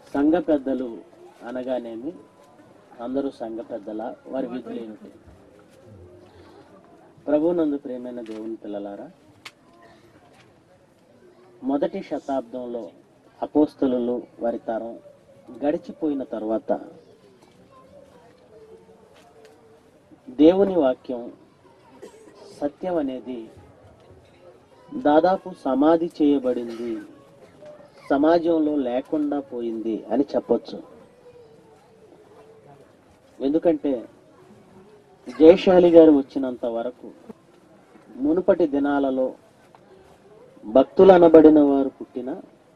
సంఘ పెద్దలు అనగానేమి అందరూ సంఘ పెద్దల వారి విధులు ఏమిటి ప్రభునందు ప్రేమైన దేవుని పిల్లలారా మొదటి శతాబ్దంలో అపోస్తలు వారి తరం గడిచిపోయిన తర్వాత దేవుని వాక్యం సత్యం అనేది దాదాపు సమాధి చేయబడింది సమాజంలో లేకుండా పోయింది అని చెప్పొచ్చు ఎందుకంటే జయశాలి గారు వచ్చినంత వరకు మునుపటి దినాలలో భక్తులు అనబడిన వారు పుట్టిన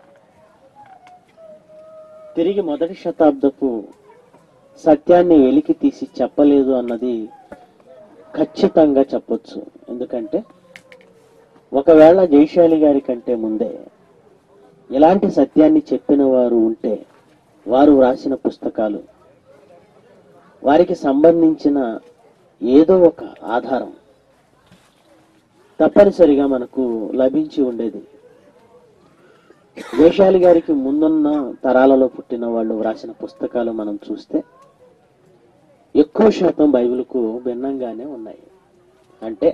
తిరిగి మొదటి శతాబ్దపు సత్యాన్ని వెలికి తీసి చెప్పలేదు అన్నది ఖచ్చితంగా చెప్పొచ్చు ఎందుకంటే ఒకవేళ జయశాలి గారి కంటే ముందే ఎలాంటి సత్యాన్ని చెప్పిన వారు ఉంటే వారు వ్రాసిన పుస్తకాలు వారికి సంబంధించిన ఏదో ఒక ఆధారం తప్పనిసరిగా మనకు లభించి ఉండేది జయశాలి గారికి ముందున్న తరాలలో పుట్టిన వాళ్ళు వ్రాసిన పుస్తకాలు మనం చూస్తే ఎక్కువ శాతం బైబిల్కు భిన్నంగానే ఉన్నాయి అంటే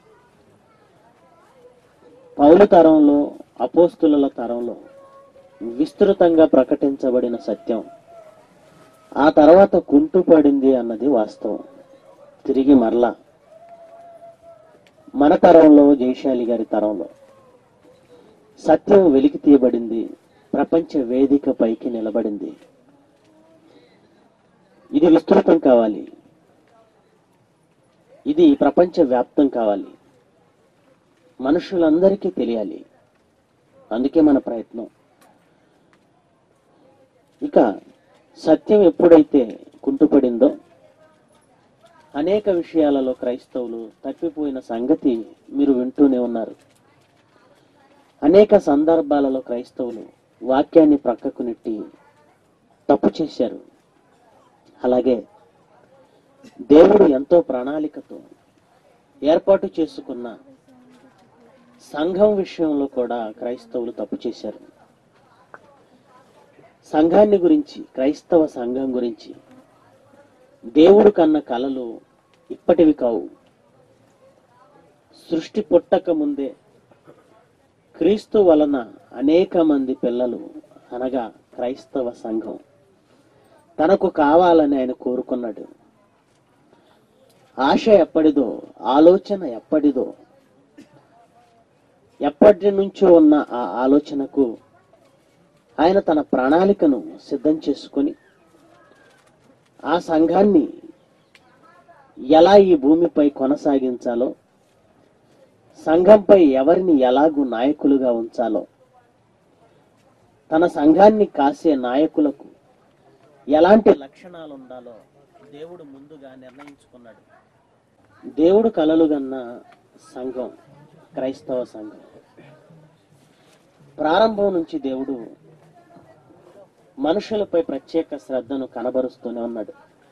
పౌలు తరంలో అపోస్తుల తరంలో విస్తృతంగా ప్రకటించబడిన సత్యం ఆ తర్వాత కుంటుపడింది అన్నది వాస్తవం తిరిగి మరలా మన తరంలో జయశాలి గారి తరంలో సత్యం వెలికి తీయబడింది ప్రపంచ వేదిక పైకి నిలబడింది ఇది విస్తృతం కావాలి ఇది ప్రపంచ వ్యాప్తం కావాలి మనుషులందరికీ తెలియాలి అందుకే మన ప్రయత్నం ఇక సత్యం ఎప్పుడైతే కుంటుపడిందో అనేక విషయాలలో క్రైస్తవులు తప్పిపోయిన సంగతి మీరు వింటూనే ఉన్నారు అనేక సందర్భాలలో క్రైస్తవులు వాక్యాన్ని ప్రక్కకు నెట్టి తప్పు చేశారు అలాగే దేవుడు ఎంతో ప్రణాళికతో ఏర్పాటు చేసుకున్న సంఘం విషయంలో కూడా క్రైస్తవులు తప్పు చేశారు సంఘాన్ని గురించి క్రైస్తవ సంఘం గురించి దేవుడు కన్న కలలు ఇప్పటివి కావు సృష్టి పుట్టక ముందే క్రీస్తు వలన అనేక మంది పిల్లలు అనగా క్రైస్తవ సంఘం తనకు కావాలని ఆయన కోరుకున్నాడు ఆశ ఎప్పటిదో ఆలోచన ఎప్పటిదో ఎప్పటి నుంచో ఉన్న ఆ ఆలోచనకు ఆయన తన ప్రణాళికను సిద్ధం చేసుకొని ఆ సంఘాన్ని ఎలా ఈ భూమిపై కొనసాగించాలో సంఘంపై ఎవరిని ఎలాగూ నాయకులుగా ఉంచాలో తన సంఘాన్ని కాసే నాయకులకు ఎలాంటి లక్షణాలు ఉండాలో దేవుడు ముందుగా నిర్ణయించుకున్నాడు దేవుడు కలలుగన్న సంఘం క్రైస్తవ సంఘం ప్రారంభం నుంచి దేవుడు మనుషులపై ప్రత్యేక శ్రద్ధను కనబరుస్తూనే ఉన్నాడు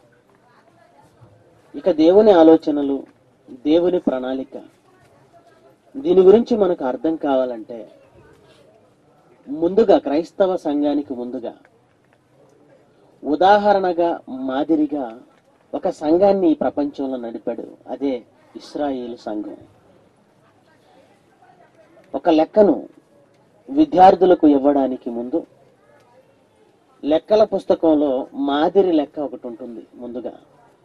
ఇక దేవుని ఆలోచనలు దేవుని ప్రణాళిక దీని గురించి మనకు అర్థం కావాలంటే ముందుగా క్రైస్తవ సంఘానికి ముందుగా ఉదాహరణగా మాదిరిగా ఒక సంఘాన్ని ఈ ప్రపంచంలో నడిపాడు అదే ఇస్రాయేలు సంఘం ఒక లెక్కను విద్యార్థులకు ఇవ్వడానికి ముందు లెక్కల పుస్తకంలో మాదిరి లెక్క ఒకటి ఉంటుంది ముందుగా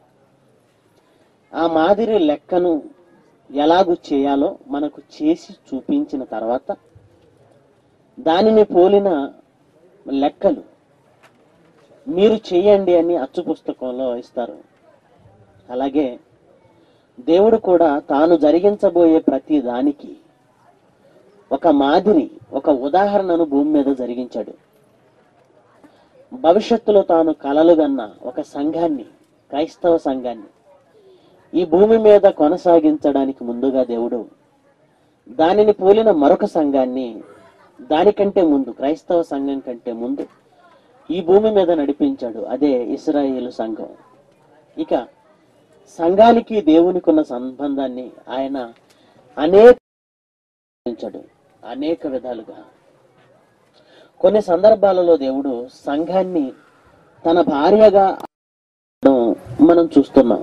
ఆ మాదిరి లెక్కను ఎలాగూ చేయాలో మనకు చేసి చూపించిన తర్వాత దానిని పోలిన లెక్కలు మీరు చేయండి అని అచ్చు పుస్తకంలో ఇస్తారు అలాగే దేవుడు కూడా తాను జరిగించబోయే ప్రతి దానికి ఒక మాదిరి ఒక ఉదాహరణను భూమి మీద జరిగించాడు భవిష్యత్తులో తాను కలలుగన్న ఒక సంఘాన్ని క్రైస్తవ సంఘాన్ని ఈ భూమి మీద కొనసాగించడానికి ముందుగా దేవుడు దానిని పోలిన మరొక సంఘాన్ని దానికంటే ముందు క్రైస్తవ సంఘం కంటే ముందు ఈ భూమి మీద నడిపించాడు అదే ఇస్రాయేలు సంఘం ఇక సంఘానికి దేవునికి ఉన్న సంబంధాన్ని ఆయన అనేక అనేక విధాలుగా కొన్ని సందర్భాలలో దేవుడు సంఘాన్ని తన భార్యగా మనం చూస్తున్నాం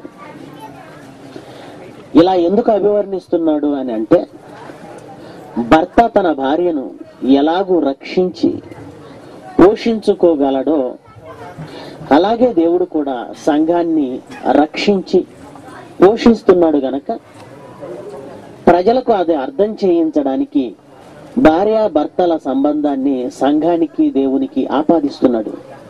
ఇలా ఎందుకు అభివర్ణిస్తున్నాడు అని అంటే భర్త తన భార్యను ఎలాగూ రక్షించి పోషించుకోగలడో అలాగే దేవుడు కూడా సంఘాన్ని రక్షించి పోషిస్తున్నాడు గనక ప్రజలకు అది అర్థం చేయించడానికి భార్య భర్తల సంబంధాన్ని సంఘానికి దేవునికి ఆపాదిస్తున్నాడు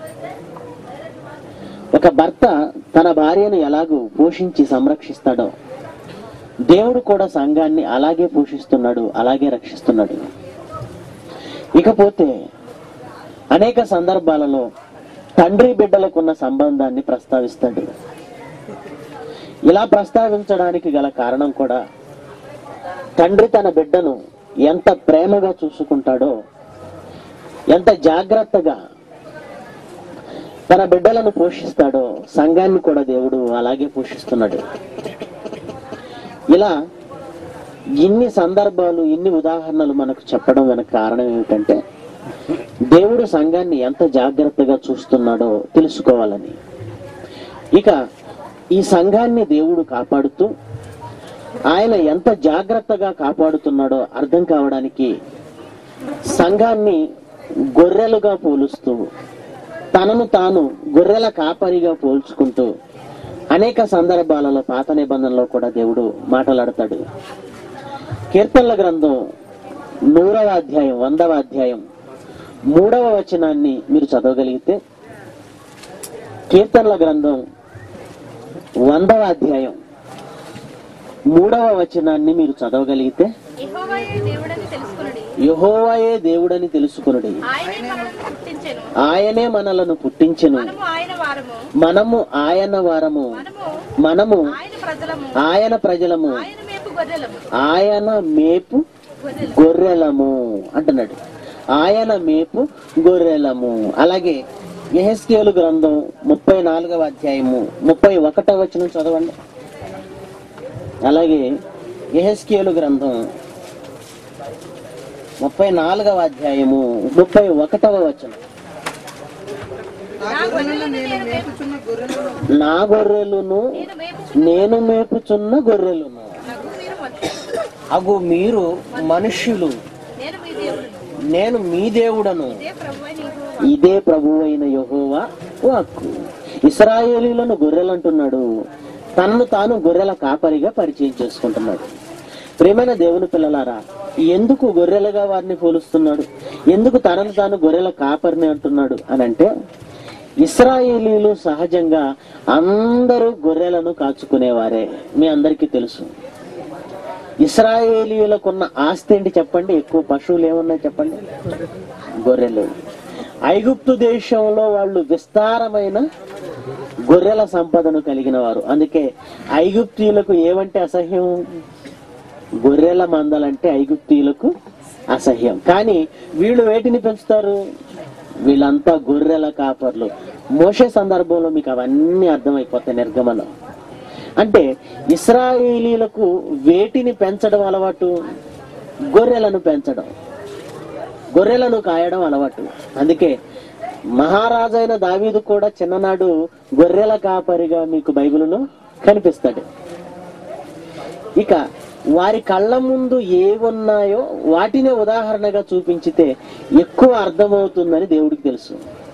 ఒక భర్త తన భార్యను ఎలాగూ పోషించి సంరక్షిస్తాడో దేవుడు కూడా సంఘాన్ని అలాగే పోషిస్తున్నాడు అలాగే రక్షిస్తున్నాడు ఇకపోతే అనేక సందర్భాలలో తండ్రి బిడ్డలకున్న సంబంధాన్ని ప్రస్తావిస్తాడు ఇలా ప్రస్తావించడానికి గల కారణం కూడా తండ్రి తన బిడ్డను ఎంత ప్రేమగా చూసుకుంటాడో ఎంత జాగ్రత్తగా తన బిడ్డలను పోషిస్తాడో సంఘాన్ని కూడా దేవుడు అలాగే పోషిస్తున్నాడు ఇలా ఇన్ని సందర్భాలు ఇన్ని ఉదాహరణలు మనకు చెప్పడం వెనక కారణం ఏమిటంటే దేవుడు సంఘాన్ని ఎంత జాగ్రత్తగా చూస్తున్నాడో తెలుసుకోవాలని ఇక ఈ సంఘాన్ని దేవుడు కాపాడుతూ ఆయన ఎంత జాగ్రత్తగా కాపాడుతున్నాడో అర్థం కావడానికి సంఘాన్ని గొర్రెలుగా పోలుస్తూ తనను తాను గొర్రెల కాపరిగా పోల్చుకుంటూ అనేక సందర్భాలలో పాత నిబంధనలో కూడా దేవుడు మాట్లాడతాడు కీర్తనల గ్రంథం నూరవ అధ్యాయం వందవ అధ్యాయం మూడవ వచనాన్ని మీరు చదవగలిగితే కీర్తనల గ్రంథం వందవ అధ్యాయం మూడవ వచనాన్ని మీరు చదవగలిగితే యెహోవాయే దేవుడని తెలుసుకునుడి యహోవాయే దేవుడని తెలుసుకునుడి ఆయనే మనల్ని పుట్టించెను ఆయనే మనలను పుట్టించెను మనము ఆయన వారము మనము ఆయన వారము మనము మనము ఆయన ప్రజలము ఆయన ప్రజలము ఆయన మేపు గొర్రెలము ఆయన మేపు గొర్రెలు గొర్రెలము అంటున్నాడు ఆయన మేపు గొర్రెలము అలాగే ఎహెస్కేలు గ్రంథం ముప్పై నాలుగవ అధ్యాయము ముప్పై ఒకటవ వచనం చదవండి అలాగే ఎహెస్కేలు గ్రంథం ముప్పై నాలుగవ అధ్యాయము ముప్పై ఒకటవ వచనం నా గొర్రెలను నేను మేపు నా గొర్రెలును నేను మేపు నేను మేపుచున్న గొర్రెలును నాకు మీరు మనుషులు అగు మీరు మనుష్యులు నేను మీ దేవుడు నేను మీ దేవుడను ఇదే ప్రభు నీకు ఇదే ప్రభువైన యెహోవా వాక్కు ఇస్రాయేలీలను గొర్రెలు అంటున్నాడు తనను తాను గొర్రెల కాపరిగా పరిచయం చేసుకుంటున్నాడు ప్రేమైన దేవుని పిల్లలారా ఎందుకు గొర్రెలుగా వారిని పోలుస్తున్నాడు ఎందుకు తనను తాను గొర్రెల కాపరిని అంటున్నాడు అని అంటే ఇస్రాయేలీలు సహజంగా అందరూ గొర్రెలను కాచుకునేవారే మీ అందరికీ తెలుసు ఇస్రాయేలీయులకున్న ఆస్తి ఏంటి చెప్పండి ఎక్కువ పశువులు ఏమన్నాయి చెప్పండి గొర్రెలు ఐగుప్తు దేశంలో వాళ్ళు విస్తారమైన గొర్రెల సంపదను కలిగిన వారు అందుకే ఐగుప్తీయులకు ఏమంటే అసహ్యం గొర్రెల మందలంటే ఐగుప్తీయులకు అసహ్యం కానీ వీళ్ళు వేటిని పెంచుతారు వీళ్ళంతా గొర్రెల కాపర్లు మోసే సందర్భంలో మీకు అవన్నీ అర్థమైపోతాయి నిర్గమనం అంటే ఇస్రాయేలీలకు వేటిని పెంచడం అలవాటు గొర్రెలను పెంచడం గొర్రెలను కాయడం అలవాటు అందుకే మహారాజైన దావీదు కూడా చిన్ననాడు గొర్రెల కాపరిగా మీకు బైబిల్లో కనిపిస్తాడు ఇక వారి కళ్ళ ముందు ఏవున్నాయో వాటినే ఉదాహరణగా చూపించితే ఎక్కువ అర్థమవుతుందని దేవుడికి తెలుసు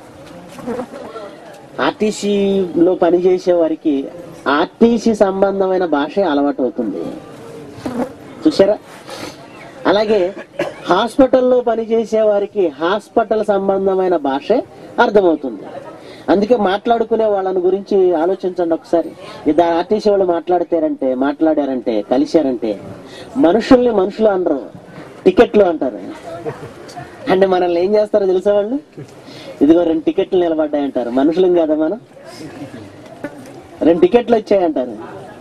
ఆర్టీసీలో పనిచేసే వారికి ఆర్టీసీ సంబంధమైన భాష అలవాటు అవుతుంది చూసారా అలాగే హాస్పిటల్లో పనిచేసే వారికి హాస్పిటల్ సంబంధమైన భాషే అర్థమవుతుంది అందుకే మాట్లాడుకునే వాళ్ళని గురించి ఆలోచించండి ఒకసారి ఇద్దరు ఆర్టీసీ వాళ్ళు మాట్లాడతారంటే మాట్లాడారంటే కలిశారంటే మనుషుల్ని మనుషులు అనరు టికెట్లు అంటారు అంటే మనల్ని ఏం చేస్తారో తెలుసా వాళ్ళు ఇదిగో రెండు టికెట్లు నిలబడ్డాయంటారు మనుషులం కదా మనం రెండు టికెట్లు వచ్చాయంటారు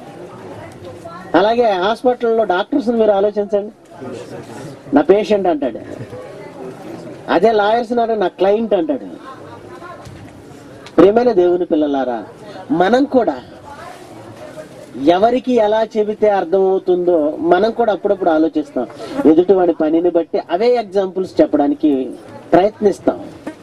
అలాగే హాస్పిటల్లో డాక్టర్స్ మీరు ఆలోచించండి నా పేషెంట్ అంటాడు అదే లాయర్స్ నాడు నా క్లయింట్ అంటాడు ప్రియమైన దేవుని పిల్లలారా మనం కూడా ఎవరికి ఎలా చెబితే అర్థమవుతుందో మనం కూడా అప్పుడప్పుడు ఆలోచిస్తాం ఎదుటి వాడి పనిని బట్టి అవే ఎగ్జాంపుల్స్ చెప్పడానికి ప్రయత్నిస్తాం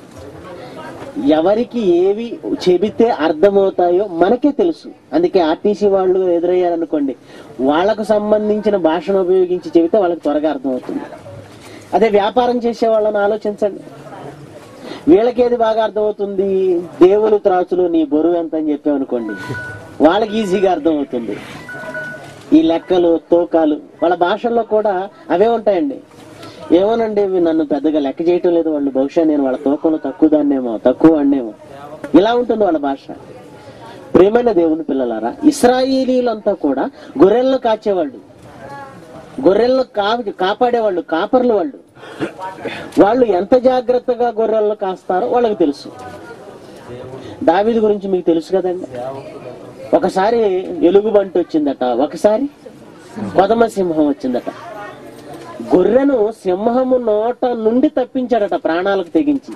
ఎవరికి ఏవి చెబితే అర్థమవుతాయో మనకే తెలుసు అందుకే ఆర్టీసీ వాళ్ళు ఎదురయ్యారనుకోండి వాళ్ళకు సంబంధించిన భాషను ఉపయోగించి చెబితే వాళ్ళకి త్వరగా అర్థమవుతుంది అదే వ్యాపారం చేసే వాళ్ళని ఆలోచించండి వీళ్ళకి ఏది బాగా అర్థమవుతుంది దేవులు త్రాచులు నీ బరువు ఎంత అని చెప్పామనుకోండి వాళ్ళకి ఈజీగా అర్థమవుతుంది ఈ లెక్కలు తూకాలు వాళ్ళ భాషల్లో కూడా అవే ఉంటాయండి ఏమోనండి ఇవి నన్ను పెద్దగా లెక్క చేయటం లేదు వాళ్ళు బహుశా నేను వాళ్ళ తూకంలో తక్కువ దాన్నేమో తక్కువ అన్నేమో ఇలా ఉంటుంది వాళ్ళ భాష ప్రేమైన దేవుని పిల్లలారా ఇస్రాయేలీలంతా కూడా గొర్రెలను కాచేవాళ్ళు గొర్రెలను కా కాపాడేవాళ్ళు కాపర్లు వాళ్ళు వాళ్ళు ఎంత జాగ్రత్తగా గొర్రెలను కాస్తారో వాళ్ళకి తెలుసు దావీదు గురించి మీకు తెలుసు కదండి ఒకసారి ఎలుగుబంటి వచ్చిందట ఒకసారి కొదమ సింహం వచ్చిందట గొర్రెను సింహము నోట నుండి తప్పించాడట ప్రాణాలకు తెగించి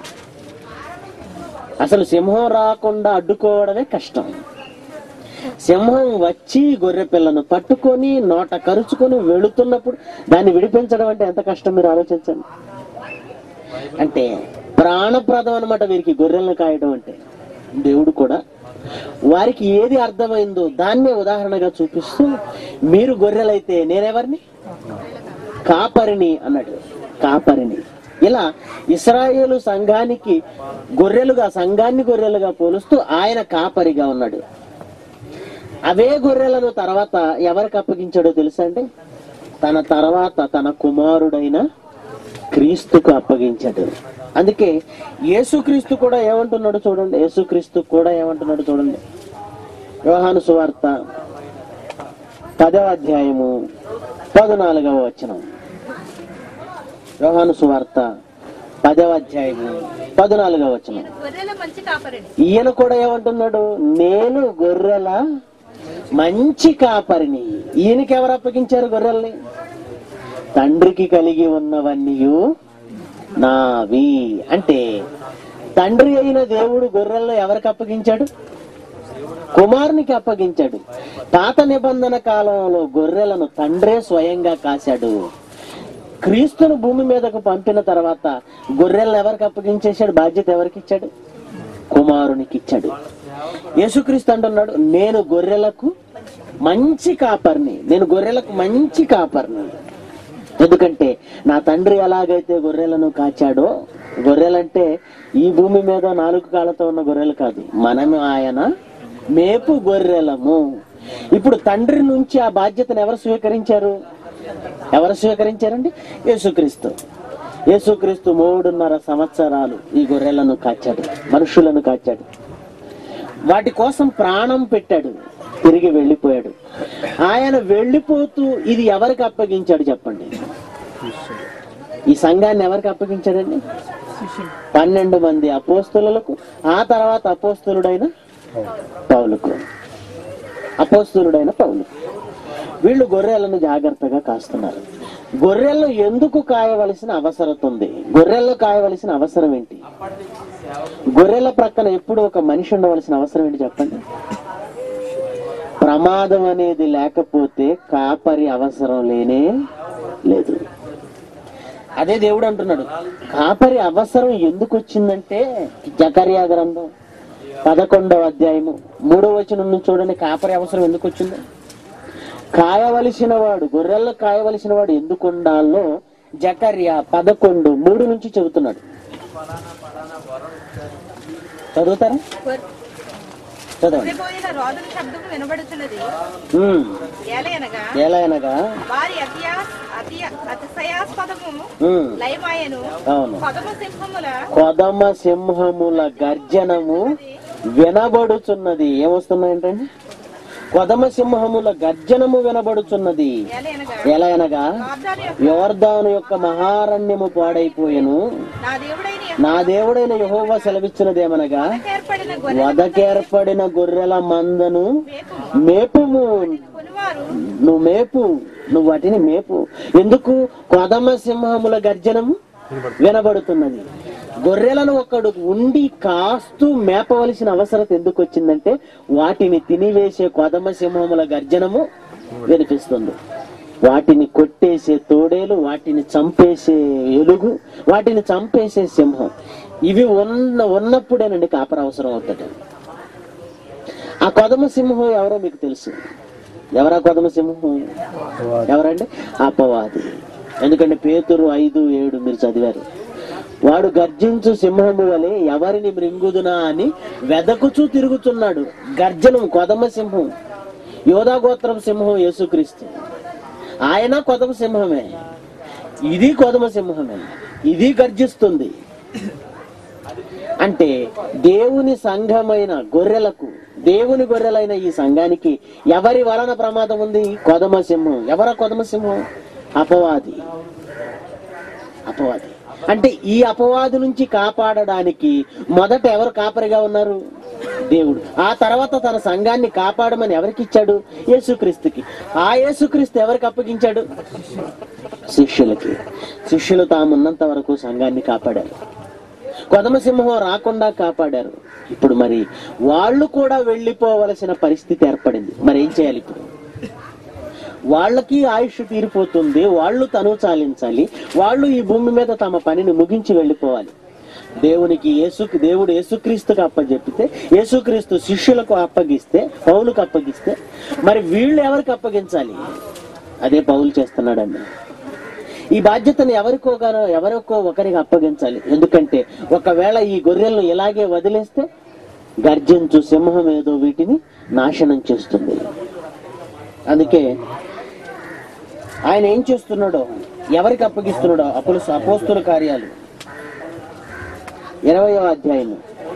అసలు సింహం రాకుండా అడ్డుకోవడమే కష్టం సింహం వచ్చి గొర్రె పిల్లను పట్టుకొని నోట కరుచుకొని వెళుతున్నప్పుడు దాన్ని విడిపించడం అంటే ఎంత కష్టం మీరు ఆలోచించండి అంటే ప్రాణప్రదం అనమాట వీరికి గొర్రెలను కాయడం అంటే దేవుడు కూడా వారికి ఏది అర్థమైందో దాన్నే ఉదాహరణగా చూపిస్తూ మీరు గొర్రెలైతే నేనెవరిని కాపరిని అన్నాడు కాపరిని ఇలా ఇస్రాయేలు సంఘానికి గొర్రెలుగా సంఘాన్ని గొర్రెలుగా పోలుస్తూ ఆయన కాపరిగా ఉన్నాడు అవే గొర్రెలను తర్వాత ఎవరికి అప్పగించాడో తెలుసా అండి తన తర్వాత తన కుమారుడైన క్రీస్తుకు అప్పగించాడు అందుకే యేసుక్రీస్తు కూడా ఏమంటున్నాడు చూడండి యేసుక్రీస్తు కూడా ఏమంటున్నాడు చూడండి యోహాను సువార్త పదవ అధ్యాయము పద్నాలుగవ వచనం యోహాను సువార్త పదవ అధ్యాయము పద్నాలుగవ వచనం గొర్రెల మంచి కాపరండి ఈయన కూడా ఏమంటున్నాడు నేను గొర్రెల మంచి కాపరిని ఈయనకి ఎవరు అప్పగించారు గొర్రెల్ని తండ్రికి కలిగి ఉన్నవన్నీ నావి అంటే తండ్రి అయిన దేవుడు గొర్రెల్లో ఎవరికి అప్పగించాడు కుమారునికి అప్పగించాడు పాత నిబంధన కాలంలో గొర్రెలను తండ్రే స్వయంగా కాశాడు క్రీస్తును భూమి మీదకు పంపిన తర్వాత గొర్రెలను ఎవరికి అప్పగించేశాడు బాధ్యత ఎవరికి ఇచ్చాడు కుమారునికి ఇచ్చాడు యేసుక్రీస్తు అంటున్నాడు నేను గొర్రెలకు మంచి కాపర్ని నేను గొర్రెలకు మంచి కాపర్ని ఎందుకంటే నా తండ్రి ఎలాగైతే గొర్రెలను కాచాడో గొర్రెలంటే ఈ భూమి మీద నాలుగు కాళ్ళతో ఉన్న గొర్రెలు కాదు మనము ఆయన మేపు గొర్రెలము ఇప్పుడు తండ్రి నుంచి ఆ బాధ్యతను ఎవరు స్వీకరించారు ఎవరు స్వీకరించారండి యేసుక్రీస్తు యేసుక్రీస్తు మూడున్నర సంవత్సరాలు ఈ గొర్రెలను కాచాడు మనుషులను కాచాడు వాటి కోసం ప్రాణం పెట్టాడు తిరిగి వెళ్ళిపోయాడు ఆయన వెళ్ళిపోతూ ఇది ఎవరికి అప్పగించాడు చెప్పండి ఈ సంఘాన్ని ఎవరికి అప్పగించాడండి పన్నెండు మంది అపోస్తులకు ఆ తర్వాత అపోస్తులుడైన పౌలుకు అపోస్తులుడైన పౌలు వీళ్ళు గొర్రెలను జాగ్రత్తగా కాస్తున్నారు గొర్రెలను ఎందుకు కాయవలసిన అవసరం ఉంది గొర్రెలను కాయవలసిన అవసరం ఏంటి గొర్రెల ప్రక్కన ఎప్పుడు ఒక మనిషి ఉండవలసిన అవసరం ఏంటి చెప్పండి ప్రమాదం అనేది లేకపోతే కాపరి అవసరం లేనే లేదు అదే దేవుడు అంటున్నాడు కాపరి అవసరం ఎందుకు వచ్చిందంటే జకర్యా గ్రంథం పదకొండవ అధ్యాయము మూడవ వచనం నుంచి చూడండి కాపరి అవసరం ఎందుకు వచ్చింది కాయవలసిన వాడు గొర్రెల్లో కాయవలసిన వాడు ఎందుకు ఉండాలో జకర్యా పదకొండు మూడు నుంచి చెబుతున్నాడు చదువుతారా గొర్రె చదవండి పోయిన రోదన శబ్దం వినబడుతున్నది ఉమ్. ఏలయనగా ఎలా అనగా వారి అతియా అతియ అతిశయాస్పదము ఉమ్, లయమాయను అవును పదమ సింహముల కొదమ సింహముల గర్జనము వినబడుచున్నది ఏమొస్తున్నాయంటండి కొదమ సింహముల గర్జనము వినబడుచున్నది ఏలయనగా ఎలా అనగా వాగ్దాన యొక్క యోర్దాను యొక్క మహారణ్యము పాడైపోయెను నా దేవుడైన నా దేవుడైన యహోవా సెలవిచ్చినదేమనగా ఏర్పడిన గొర్రె వదకేర్పడిన గొర్రెల మందను మేపుము మేపుము కొనువారు నువ్వు మేపు నువ్వు వాటిని మేపు ఎందుకు కొదమ సింహముల గర్జనము వినబడుతున్నది గొర్రెలను ఒకడు ఉండి కాస్తూ మేపవలసిన అవసరం ఎందుకు వచ్చిందంటే వాటిని తినివేసే కొదమ సింహముల గర్జనము వినిపిస్తుంది వాటిని కొట్టేసే తోడేలు వాటిని చంపేసే ఎలుగు వాటిని చంపేసే సింహం ఇవి ఉన్న ఉన్నప్పుడేనండి కాపర అవసరం అవుతుంది ఆ కొదమ సింహం ఎవరో మీకు తెలుసు ఎవరా కొదమ సింహం ఎవరండి అపవాది ఎందుకంటే పేతురు ఐదు ఏడు మీరు చదివారు వాడు గర్జించు సింహము వలె ఎవరిని మృంగుదునా అని వెదకుచూ తిరుగుతున్నాడు గర్జనం కొదమ సింహం యోధా గోత్రం సింహం యేసుక్రీస్తు ఆయన కొదమ సింహమే ఇది కొదమ సింహమే ఇది గర్జిస్తుంది అంటే దేవుని సంఘమైన గొర్రెలకు దేవుని గొర్రెలైన ఈ సంఘానికి ఎవరి వలన ప్రమాదం ఉంది కొదమ సింహం ఎవర కొదమ సింహం అపవాది అపవాది అంటే ఈ అపవాది నుంచి కాపాడడానికి మొదట ఎవరు కాపరిగా ఉన్నారు దేవుడు ఆ తర్వాత తన సంఘాన్ని కాపాడమని ఎవరికి ఇచ్చాడు యేసుక్రీస్తుకి ఆ యేసుక్రీస్తు ఎవరికి అప్పగించాడు శిష్యులకి శిష్యులు తామున్నంత వరకు సంఘాన్ని కాపాడారు కొదమ సింహం రాకుండా కాపాడారు ఇప్పుడు మరి వాళ్ళు కూడా వెళ్ళిపోవలసిన పరిస్థితి ఏర్పడింది మరి ఏం చేయాలి ఇప్పుడు వాళ్ళకి ఆయుష్ తీరిపోతుంది వాళ్ళు తను చాలించాలి వాళ్ళు ఈ భూమి మీద తమ పనిని ముగించి వెళ్ళిపోవాలి దేవునికి యేసు దేవుడు యేసుక్రీస్తుకు అప్పచెప్పితే యేసుక్రీస్తు శిష్యులకు అప్పగిస్తే పౌలుకు అప్పగిస్తే మరి వీళ్ళు ఎవరికి అప్పగించాలి అదే పౌలు చేస్తున్నాడండి ఈ బాధ్యతను ఎవరికోగానో ఎవరికో ఒకరికి అప్పగించాలి ఎందుకంటే ఒకవేళ ఈ గొర్రెలను ఇలాగే వదిలేస్తే గర్జించు సింహం ఏదో వీటిని నాశనం చేస్తుంది అందుకే ఆయన ఏం చేస్తున్నాడో ఎవరికి అప్పగిస్తున్నాడో అప్పుడు అపోస్తుల కార్యాలు ఇరవయో అధ్యాయము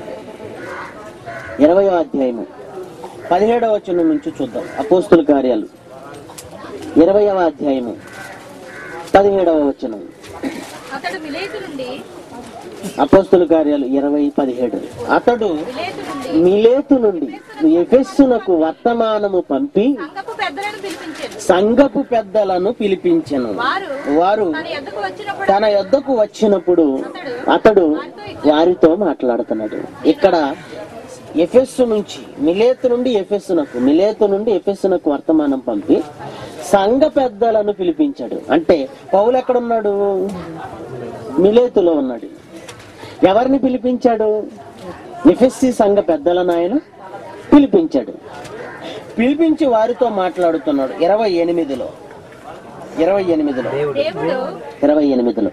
ఇరవయో అధ్యాయము పదిహేడవ వచనం నుంచి చూద్దాం అపోస్తుల కార్యాలు ఇరవయవ అధ్యాయము పదిహేడవ వచనం అతడు మిలేతు నుండి అపోస్తుల కార్యాలు ఇరవై పదిహేడు అతడు మిలేతు నుండి మిలేతు నుండి ఎఫెస్సునకు వర్తమానము పంపి సంగపు పెద్దలను పిలిపించాడు సంఘపు పెద్దలను పిలిపించెను వారు వారు తన ఎద్దకు వచ్చినప్పుడు తన యొద్దకు వచ్చినప్పుడు అతడు వారితో మాట్లాడుతున్నాడు ఇక్కడ ఎఫెస్సు నుంచి మిలేతు నుండి ఎఫెస్సునకు మిలేతు నుండి ఎఫెస్సునకు వర్తమానం పంపి సంఘ పెద్దలను పిలిపించాడు అంటే పౌలు ఎక్కడున్నాడు మిలేతులో ఉన్నాడు ఎవరిని పిలిపించాడు ఎఫెస్సి సంఘ పెద్దలను ఆయన పిలిపించాడు పిలిపించి వారితో మాట్లాడుతున్నాడు ఇరవై ఎనిమిదిలో ఇరవై ఎనిమిదిలో దేవుడు ఇరవై ఎనిమిదిలో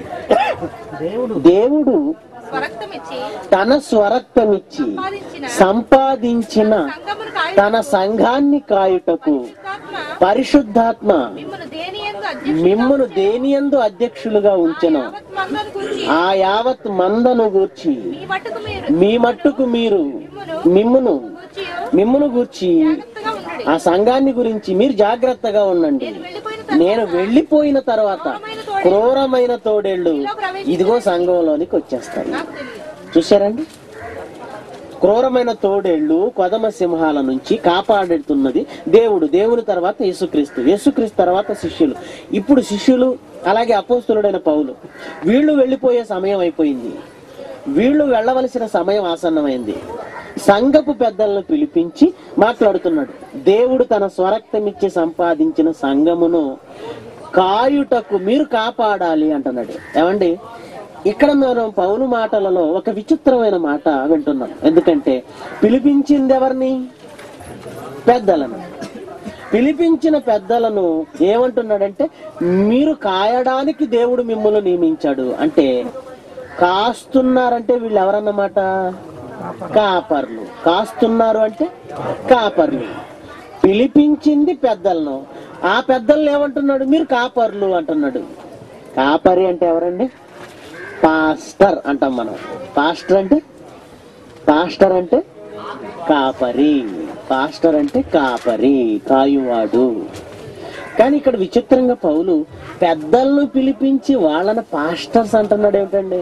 దేవుడు స్వరక్తం ఇచ్చి తన స్వరక్తమిచ్చి సంపాదించిన సంపాదించిన సంగమును కాయ తన సంఘాన్ని కాయుటకు పరిశుద్ధాత్మ పరిశుద్ధాత్మ మిమ్మను దేని యందు అధ్యక్షులుగా మిమ్మును దేనియందు అధ్యక్షులుగా ఉంచెను యావత్ మందను గురించి ఆ యావత్ మందను గూర్చి మీ మట్టుకు మీరు మీ మట్టుకు మీరు మిమ్మును గూర్చియు మిమ్మును గూర్చి జాగ్రత్తగా ఉండండి ఆ సంఘాన్ని గురించి మీరు జాగ్రత్తగా ఉండండి నేను వెళ్ళిపోయిన నేను వెళ్ళిపోయిన తర్వాత క్రూరమైన తోడేళ్లు ఇదిగో సంఘంలోనికి వచ్చేస్తాయి నాకు తెలియదు చూశారండి క్రూరమైన తోడేళ్లు కొదమ సింహాల నుంచి కాపాడుతున్నది దేవుడు దేవుని తర్వాత యేసుక్రీస్తు యేసుక్రీస్తు తర్వాత శిష్యులు ఇప్పుడు శిష్యులు అలాగే అపోస్తులుడైన పౌలు వీళ్ళు వెళ్ళిపోయే సమయం అయిపోయింది వీళ్ళు వెళ్ళవలసిన సమయం ఆసన్నమైంది సంఘపు పెద్దలను పిలిపించి మాట్లాడుతున్నాడు దేవుడు తన స్వరక్తమిచ్చి సంపాదించిన సంఘమును కాయుటకు మీరు కాపాడాలి అంటున్నాడు ఏమండి ఇక్కడ మనం పౌలు మాటలలో ఒక విచిత్రమైన మాట వింటున్నాం ఎందుకంటే పిలిపించింది ఎవరిని పెద్దలను పిలిపించిన పెద్దలను ఏమంటున్నాడంటే మీరు కాయడానికి దేవుడు మిమ్మల్ని నియమించాడు అంటే కాస్తున్నారంటే వీళ్ళు ఎవరన్నమాట కాపర్లు కాస్తున్నారు అంటే కాపర్లు పిలిపించింది పెద్దలను ఆ పెద్దలను ఏమంటున్నాడు మీరు కాపర్లు అంటున్నాడు కాపరి అంటే ఎవరండి పాస్టర్ అంటాం మనం పాస్టర్ అంటే పాస్టర్ అంటే కాపరి పాస్టర్ అంటే కాపరి కాయువాడు కానీ ఇక్కడ విచిత్రంగా పౌలు పెద్దలను పిలిపించి వాళ్ళని పాస్టర్స్ అంటున్నాడు ఏమిటండి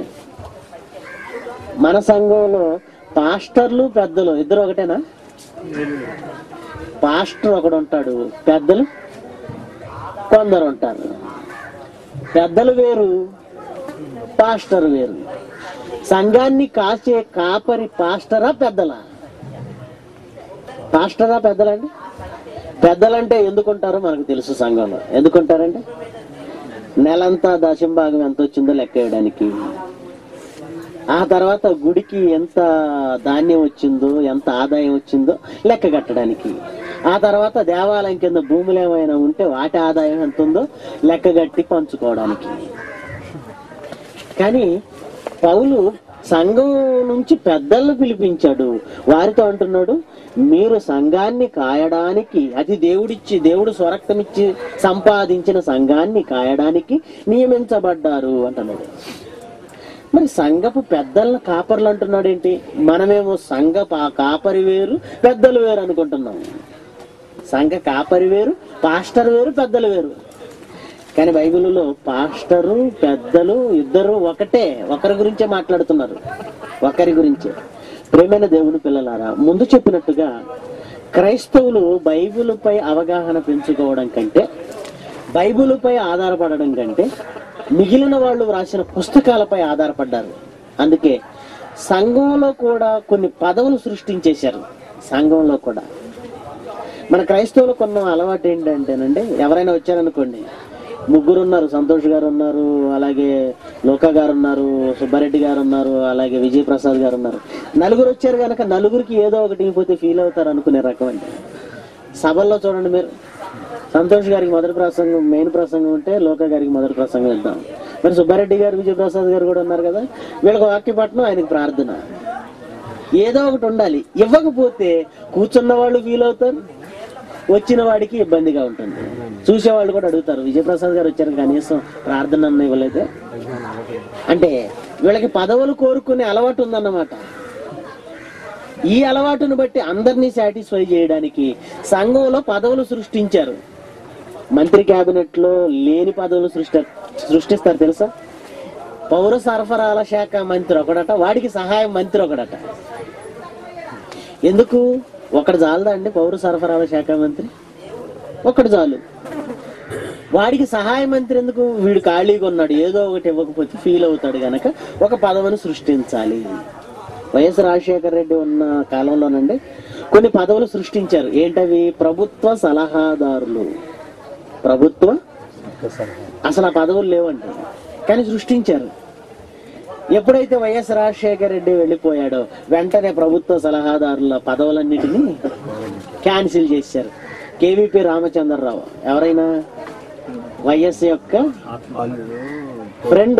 మన సంఘంలో పాస్టర్లు పెద్దలు ఇద్దరు ఒకటేనా పాస్టర్ ఒకడు ఉంటాడు పెద్దలు కొందరు ఉంటారు పెద్దలు వేరు పాస్టర్ వేరు సంఘాన్ని కాసే కాపరి పాస్టరా పెద్దలా పాస్టరా పెద్దలండి పెద్దలంటే ఎందుకుంటారో మనకు తెలుసు సంఘంలో ఎందుకుంటారంటే నెలంతా దశంభాగం ఎంత వచ్చిందో లెక్క వేయడానికి ఆ తర్వాత గుడికి ఎంత ధాన్యం వచ్చిందో ఎంత ఆదాయం వచ్చిందో లెక్క కట్టడానికి ఆ తర్వాత దేవాలయం కింద భూములు ఏమైనా ఉంటే వాటి ఆదాయం ఎంత ఉందో లెక్క కట్టి పంచుకోవడానికి కానీ పౌలు సంఘం నుంచి పెద్దలను పిలిపించాడు వారితో అంటున్నాడు మీరు సంఘాన్ని కాయడానికి అది దేవుడిచ్చి దేవుడు స్వరక్తమిచ్చి సంపాదించిన సంఘాన్ని కాయడానికి నియమించబడ్డారు అంటున్నాడు మరి సంఘపు పెద్దలను కాపర్లు అంటున్నాడు ఏంటి మనమేమో సంఘ పా- కాపరి వేరు పెద్దలు వేరు అనుకుంటున్నాం సంఘ కాపరి వేరు పాస్టర్ వేరు పెద్దలు వేరు కానీ బైబిల్లో పాస్టరు పెద్దలు ఇద్దరు ఒకటే ఒకరి గురించే మాట్లాడుతున్నారు ఒకరి గురించే ప్రేమైన దేవుని పిల్లలారా ముందు చెప్పినట్టుగా క్రైస్తవులు బైబిలుపై అవగాహన పెంచుకోవడం కంటే బైబిలుపై ఆధారపడడం కంటే మిగిలిన వాళ్ళు వ్రాసిన పుస్తకాలపై ఆధారపడ్డారు అందుకే సంఘంలో కూడా కొన్ని పదవులు సృష్టించేశారు సంఘంలో కూడా మన క్రైస్తవులు కొన్న అలవాటు ఏంటంటేనండి ఎవరైనా వచ్చారనుకోండి ముగ్గురు ఉన్నారు సంతోష్ గారు ఉన్నారు అలాగే లోకా గారు ఉన్నారు సుబ్బారెడ్డి గారు ఉన్నారు అలాగే విజయ్ ప్రసాద్ గారు ఉన్నారు నలుగురు వచ్చారు కనుక నలుగురికి ఏదో ఒకటి పోతే ఫీల్ అవుతారు అనుకునే రకం అండి సభల్లో చూడండి మీరు సంతోష్ గారికి మొదటి ప్రసంగం మెయిన్ ప్రసంగం ఉంటే లోకా గారికి మొదటి ప్రసంగం ఇద్దాం మరి సుబ్బారెడ్డి గారు విజయ్ ప్రసాద్ గారు కూడా ఉన్నారు కదా వీళ్ళకి వాక్యపట్నం ఆయనకి ప్రార్థన ఏదో ఒకటి ఉండాలి ఇవ్వకపోతే కూర్చున్న వాళ్ళు ఫీల్ అవుతారు వచ్చిన వాడికి ఇబ్బందిగా ఉంటుంది చూసేవాళ్ళు కూడా అడుగుతారు విజయప్రసాద్ గారు వచ్చారు కనీసం ప్రార్థన అన్న ఇవ్వలేదే అంటే వీళ్ళకి పదవులు కోరుకునే అలవాటు ఉందన్నమాట ఈ అలవాటును బట్టి అందరినీ సాటిస్ఫై చేయడానికి సంఘంలో పదవులు సృష్టించారు మంత్రి క్యాబినెట్ లో లేని పదవులు సృష్టి సృష్టిస్తారు తెలుసా పౌర సరఫరాల శాఖ మంత్రి ఒకడట వాడికి సహాయ మంత్రి ఒకడట ఎందుకు ఒకటి చాలదా అండి పౌర సరఫరాల శాఖ మంత్రి ఒకటి చాలు వాడికి సహాయ మంత్రి ఎందుకు వీడు ఖాళీగా ఉన్నాడు ఏదో ఒకటి ఇవ్వకపోతే ఫీల్ అవుతాడు గనక ఒక పదవిని సృష్టించాలి వైఎస్ రాజశేఖర రెడ్డి ఉన్న కాలంలోనండి కొన్ని పదవులు సృష్టించారు ఏంటవి ప్రభుత్వ సలహాదారులు ప్రభుత్వ అసలు ఆ పదవులు లేవండి కానీ సృష్టించారు ఎప్పుడైతే వైఎస్ రాజశేఖర రెడ్డి వెళ్ళిపోయాడో వెంటనే ప్రభుత్వ సలహాదారుల పదవులన్నిటినీ క్యాన్సిల్ చేశారు కేవీపీ రామచంద్రరావు ఎవరైనా వైఎస్ యొక్క ఫ్రెండ్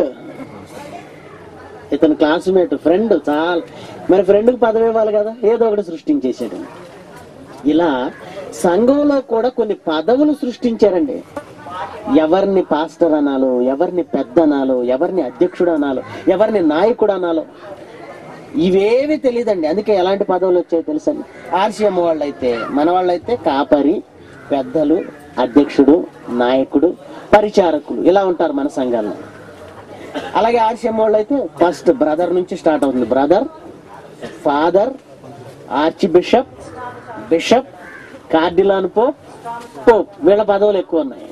ఇతని క్లాస్మేట్ ఫ్రెండ్ చాలా మరి ఫ్రెండ్కి పదవి ఇవ్వాలి కదా ఏదో ఒకటి సృష్టించేశాడు ఇలా సంఘంలో కూడా కొన్ని పదవులు సృష్టించారండి ఎవరిని పాస్టర్ అనాలో ఎవరిని పెద్ద అనాలో ఎవరిని అధ్యక్షుడు అనాలో ఎవరిని నాయకుడు అనాలో ఇవేవి తెలియదండి అందుకే ఎలాంటి పదవులు వచ్చాయో తెలుసండి ఆర్సీఎం వాళ్ళైతే మన వాళ్ళైతే కాపరి పెద్దలు అధ్యక్షుడు నాయకుడు పరిచారకులు ఇలా ఉంటారు మన సంఘాల్లో అలాగే ఆర్సీఎం వాళ్ళు అయితే ఫస్ట్ బ్రదర్ నుంచి స్టార్ట్ అవుతుంది brother father archbishop bishop cardinal pope pope వీళ్ళ పదవులు ఎక్కువ ఉన్నాయి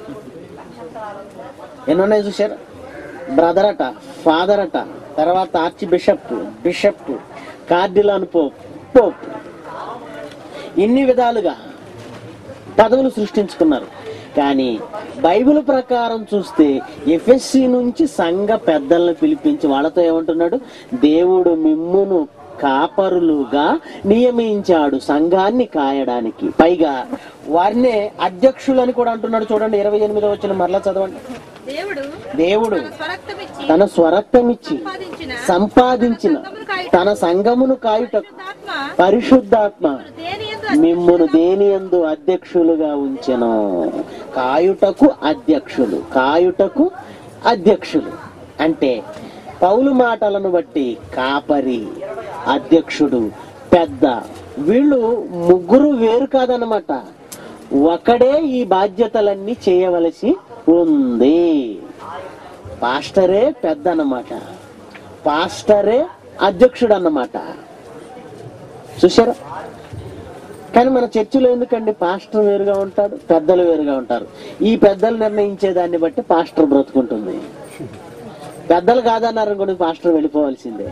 ఎన్ని ఉన్నాయి చూసారు బ్రదర్ అట ఫాదర్ అట తర్వాత archbishop bishop cardinal pope pope ఇన్ని విధాలుగా పదవులు సృష్టించుకున్నారు కానీ బైబిల్ ప్రకారం చూస్తే ఎఫ్ఎస్సి నుంచి సంఘ పెద్దలను పిలిపించి వాళ్ళతో ఏమంటున్నాడు దేవుడు మిమ్మును కాపరులుగా నియమించాడు సంఘాన్ని కాయడానికి పైగా వారినే అధ్యక్షులని కూడా అంటున్నాడు చూడండి ఇరవై ఎనిమిదో వచ్చిన మరలా చదవండి దేవుడు దేవుడు తన స్వరక్తమిచ్చి తన స్వరక్తమిచ్చి సంపాదించిన సంపాదించిన తన సంఘమును కాయుటకు ఆత్మ పరిశుద్ధాత్మ దేని యందు మిమ్మును దేనియందు అధ్యక్షులుగా ఉంచెను కాయుటకు అధ్యక్షులు కాయుటకు అధ్యక్షులు అంటే పౌలు మాటలను బట్టి కాపరి అధ్యక్షుడు పెద్ద వీళ్ళు ముగ్గురు వేరు కాదనమాట ఒకడే ఈ బాధ్యతలన్నీ చేయవలసి ఉంది పాస్టరే పెద్ద అన్నమాట పాస్టరే అధ్యక్షుడు అన్నమాట చూసారా కానీ మన చర్చిలో ఎందుకండి పాస్టర్ వేరుగా ఉంటాడు పెద్దలు వేరుగా ఉంటారు ఈ పెద్దలు నిర్ణయించే దాన్ని బట్టి పాస్టర్ బ్రతుకుంటుంది పెద్దలు కాదన్నారు అనుకోండి పాస్టర్ వెళ్ళిపోవాల్సిందే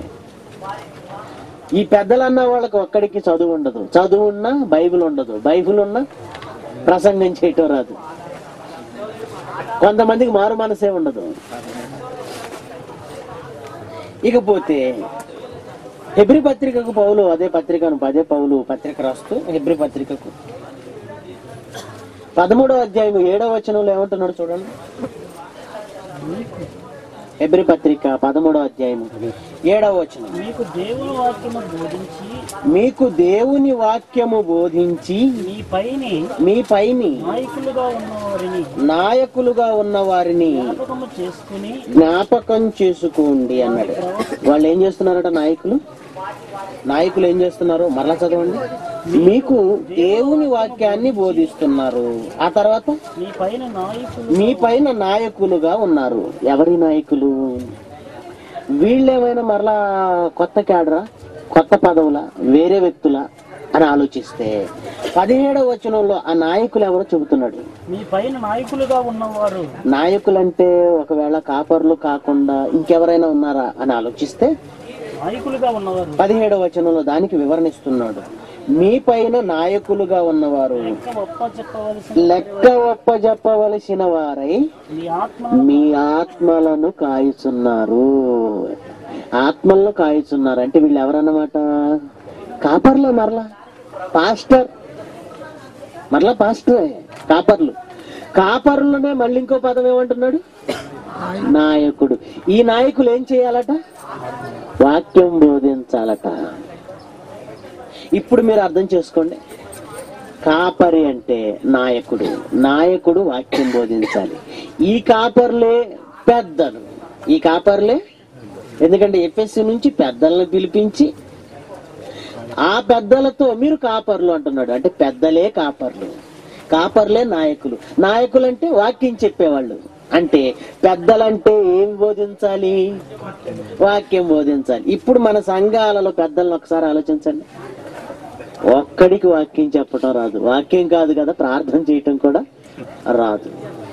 ఈ పెద్దలు అన్న వాళ్ళకి ఒక్కడికి చదువు ఉండదు చదువు ఉన్నా బైబిల్ ఉండదు బైబిల్ ఉన్నా ప్రసంగం చేయటం రాదు కొంతమందికి మారు మనసే ఉండదు ఇకపోతే హెబ్రి పత్రికకు పౌలు అదే పత్రికను అదే పౌలు పత్రిక రాస్తూ హెబ్రి పత్రికకు పదమూడవ అధ్యాయం ఏడవ వచనంలో ఏమంటున్నాడు చూడండి హెబ్రి పత్రిక పదమూడవ అధ్యాయం ఏడవ వచనం మీకు దేవుని వాక్యము బోధించి మీకు దేవుని వాక్యము బోధించి మీ పైని మీ పైని నాయకులుగా ఉన్నవారిని నాయకులుగా ఉన్న వారిని జ్ఞాపకము చేసుకుని జ్ఞాపకం చేసుకోండి అన్నాడు వాళ్ళు ఏం చేస్తున్నారట నాయకులు నాయకులు ఏం చేస్తున్నారు మరలా చదవండి మీకు దేవుని వాక్యాన్ని బోధిస్తున్నారు ఆ తర్వాత మీ పైన నాయకులు మీ పైన నాయకులుగా ఉన్నారు ఎవరి నాయకులు వీళ్ళేమైనా మరలా కొత్త క్యాడరా కొత్త పదవుల వేరే వ్యక్తుల అని ఆలోచిస్తే పదిహేడవ వచనంలో ఆ నాయకులు ఎవరో చెబుతున్నాడు మీ పైన నాయకులుగా ఉన్నవారు నాయకులంటే ఒకవేళ కాపర్లు కాకుండా ఇంకెవరైనా ఉన్నారా అని ఆలోచిస్తే నాయకులుగా ఉన్నవారు పదిహేడవ వచనంలో దానికి వివరణ ఇస్తున్నాడు మీ పైన నాయకులుగా ఉన్నవారు లెక్క ఒప్ప చెప్పవలసిన లెక్క ఒప్పజెప్పవలసిన వారై మీ ఆత్మ మీ ఆత్మలను కాయుచున్నారు ఆత్మలను కాయుచున్నారు అంటే వీళ్ళు ఎవరన్నమాట కాపర్లే మరలా పాస్టర్ మరలా పాస్టరే కాపర్లు కాపర్లునే మళ్ళీ ఇంకో పదం ఏమంటున్నాడు నాయకుడు ఈ నాయకులు ఏం చేయాలట వాక్యం బోధించాలట ఇప్పుడు మీరు అర్థం చేసుకోండి కాపరి అంటే నాయకుడు నాయకుడు వాక్యం బోధించాలి ఈ కాపర్లే పెద్దలు ఈ కాపర్లే ఎందుకంటే ఎఫ్ఎస్సి నుంచి పెద్దలను పిలిపించి ఆ పెద్దలతో మీరు కాపర్లు అంటున్నాడు అంటే పెద్దలే కాపర్లు కాపర్లే నాయకులు నాయకులు అంటే వాక్యం చెప్పేవాళ్ళు అంటే పెద్దలంటే ఏం బోధించాలి వాక్యం బోధించాలి ఇప్పుడు మన సంఘాలలో పెద్దలను ఒకసారి ఆలోచించండి ఒక్కడికి వాక్యం చెప్పటం రాదు వాక్యం కాదు కదా ప్రార్థన చేయటం కూడా రాదు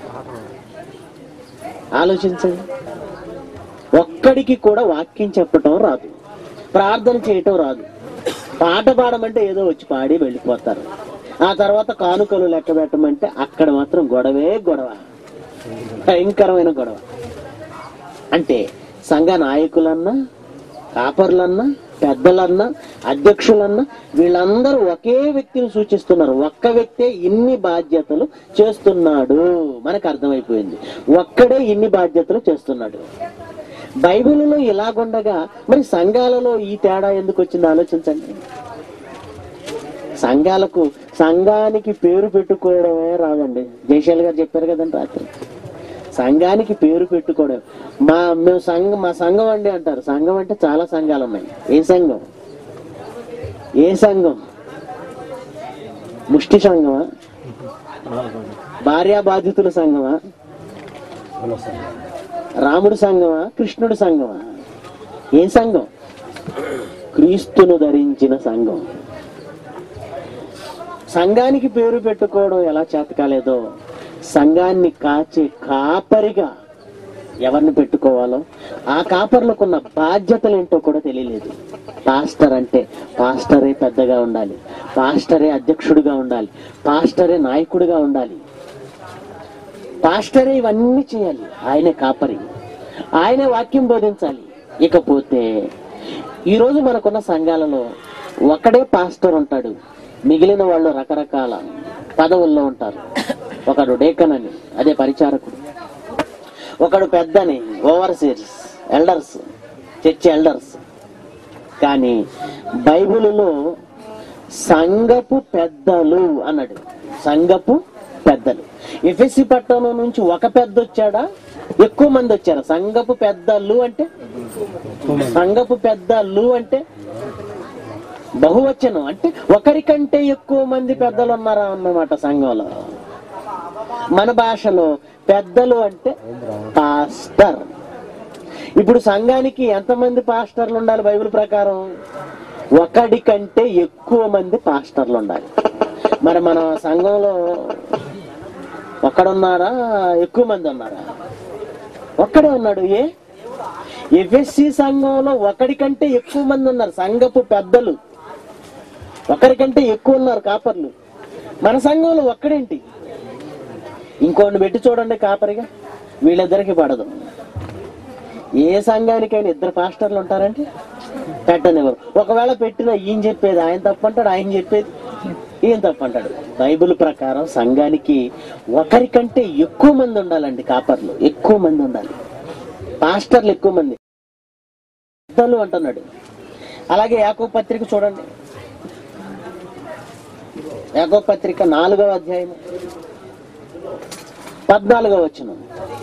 ఆలోచించండి ఒక్కడికి కూడా వాక్యం చెప్పటం రాదు ప్రార్థన చేయటం రాదు పాట పాడమంటే ఏదో వచ్చి పాడి వెళ్ళిపోతారు ఆ తర్వాత కానుకలు లెక్క పెట్టమంటే అక్కడ మాత్రం గొడవే గొడవ భయంకరమైన గొడవ అంటే సంఘ నాయకులన్నా కాపర్లన్నా పెద్దలన్నా అధ్యక్షులన్నా వీళ్ళందరూ ఒకే వ్యక్తిని సూచిస్తున్నారు ఒక్క వ్యక్తే ఇన్ని బాధ్యతలు చేస్తున్నాడు మనకు అర్థమైపోయింది ఒక్కడే ఇన్ని బాధ్యతలు చేస్తున్నాడు బైబిల్లో ఇలాగుండగా మరి సంఘాలలో ఈ తేడా ఎందుకు వచ్చింది ఆలోచించండి సంఘాలకు సంఘానికి పేరు పెట్టుకోవడమే రాదండి జయశాల్ గారు చెప్పారు కదండి రాత్రి సంఘానికి పేరు పెట్టుకోవడం మా మేము సంఘం మా సంఘం అండి అంటారు సంఘం అంటే చాలా సంఘాలు ఉన్నాయి ఏ సంఘం ఏ సంఘం ముష్టి సంఘమా భార్యా బాధితుల సంఘమా రాముడు సంఘమా కృష్ణుడు సంఘమా ఏ సంఘం క్రీస్తును ధరించిన సంఘం సంఘానికి పేరు పెట్టుకోవడం ఎలా చేతకాలేదో సంఘాన్ని కాచే కాపరిగా ఎవరిని పెట్టుకోవాలో ఆ కాపర్లకున్న బాధ్యతలు ఏంటో కూడా తెలియలేదు పాస్టర్ అంటే పాస్టరే పెద్దగా ఉండాలి పాస్టరే అధ్యక్షుడిగా ఉండాలి పాస్టరే నాయకుడిగా ఉండాలి పాస్టరే ఇవన్నీ చేయాలి ఆయనే కాపరి ఆయనే వాక్యం బోధించాలి ఇకపోతే ఈరోజు మనకున్న సంఘాలలో ఒకడే పాస్టర్ ఉంటాడు మిగిలిన వాళ్ళు రకరకాల పదవుల్లో ఉంటారు ఒకడు డేకన్ అని అదే పరిచారకుడు ఒకడు పెద్దని ఓవర్సీర్స్ ఎల్డర్స్ చర్చి ఎల్డర్స్ కానీ బైబిలులో సంఘపు పెద్దలు అన్నాడు సంఘపు పెద్దలు ఎఫ్ఎస్సి పట్టణం నుంచి ఒక పెద్ద వచ్చాడా ఎక్కువ మంది వచ్చారా సంఘపు పెద్దలు అంటే సంఘపు పెద్దలు అంటే బహువచనం అంటే ఒకరికంటే ఎక్కువ మంది పెద్దలు ఉన్నారా అన్నమాట సంఘంలో మన భాషలో పెద్దలు అంటే పాస్టర్ ఇప్పుడు సంఘానికి ఎంతమంది పాస్టర్లు ఉండాలి బైబిల్ ప్రకారం ఒకడి కంటే ఎక్కువ మంది పాస్టర్లు ఉండాలి మరి మన సంఘంలో ఒక్కడున్నారా ఎక్కువ మంది ఉన్నారా ఒక్కడే ఉన్నాడు ఏ ఎఫ్ఎస్సి సంఘంలో ఒకడి కంటే ఎక్కువ మంది ఉన్నారు సంఘపు పెద్దలు ఒకరికంటే ఎక్కువ ఉన్నారు కాపర్లు మన సంఘంలో ఒక్కడేంటి ఇంకోటి పెట్టి చూడండి కాపరిగా వీళ్ళిద్దరికి పడదు ఏ సంఘానికైనా ఇద్దరు పాస్టర్లు ఉంటారంటే పెట్టనివ్వరు ఒకవేళ పెట్టినా ఈయన చెప్పేది ఆయన తప్పంటాడు ఆయన చెప్పేది ఈయన తప్పంటాడు బైబిల్ ప్రకారం సంఘానికి ఒకరికంటే ఎక్కువ మంది ఉండాలండి కాపర్లు ఎక్కువ మంది ఉండాలి పాస్టర్లు ఎక్కువ మంది పెద్దలు అంటున్నాడు అలాగే యాకో పత్రిక చూడండి యాకో పత్రిక నాలుగవ అధ్యాయం పద్నాలుగవ వచనం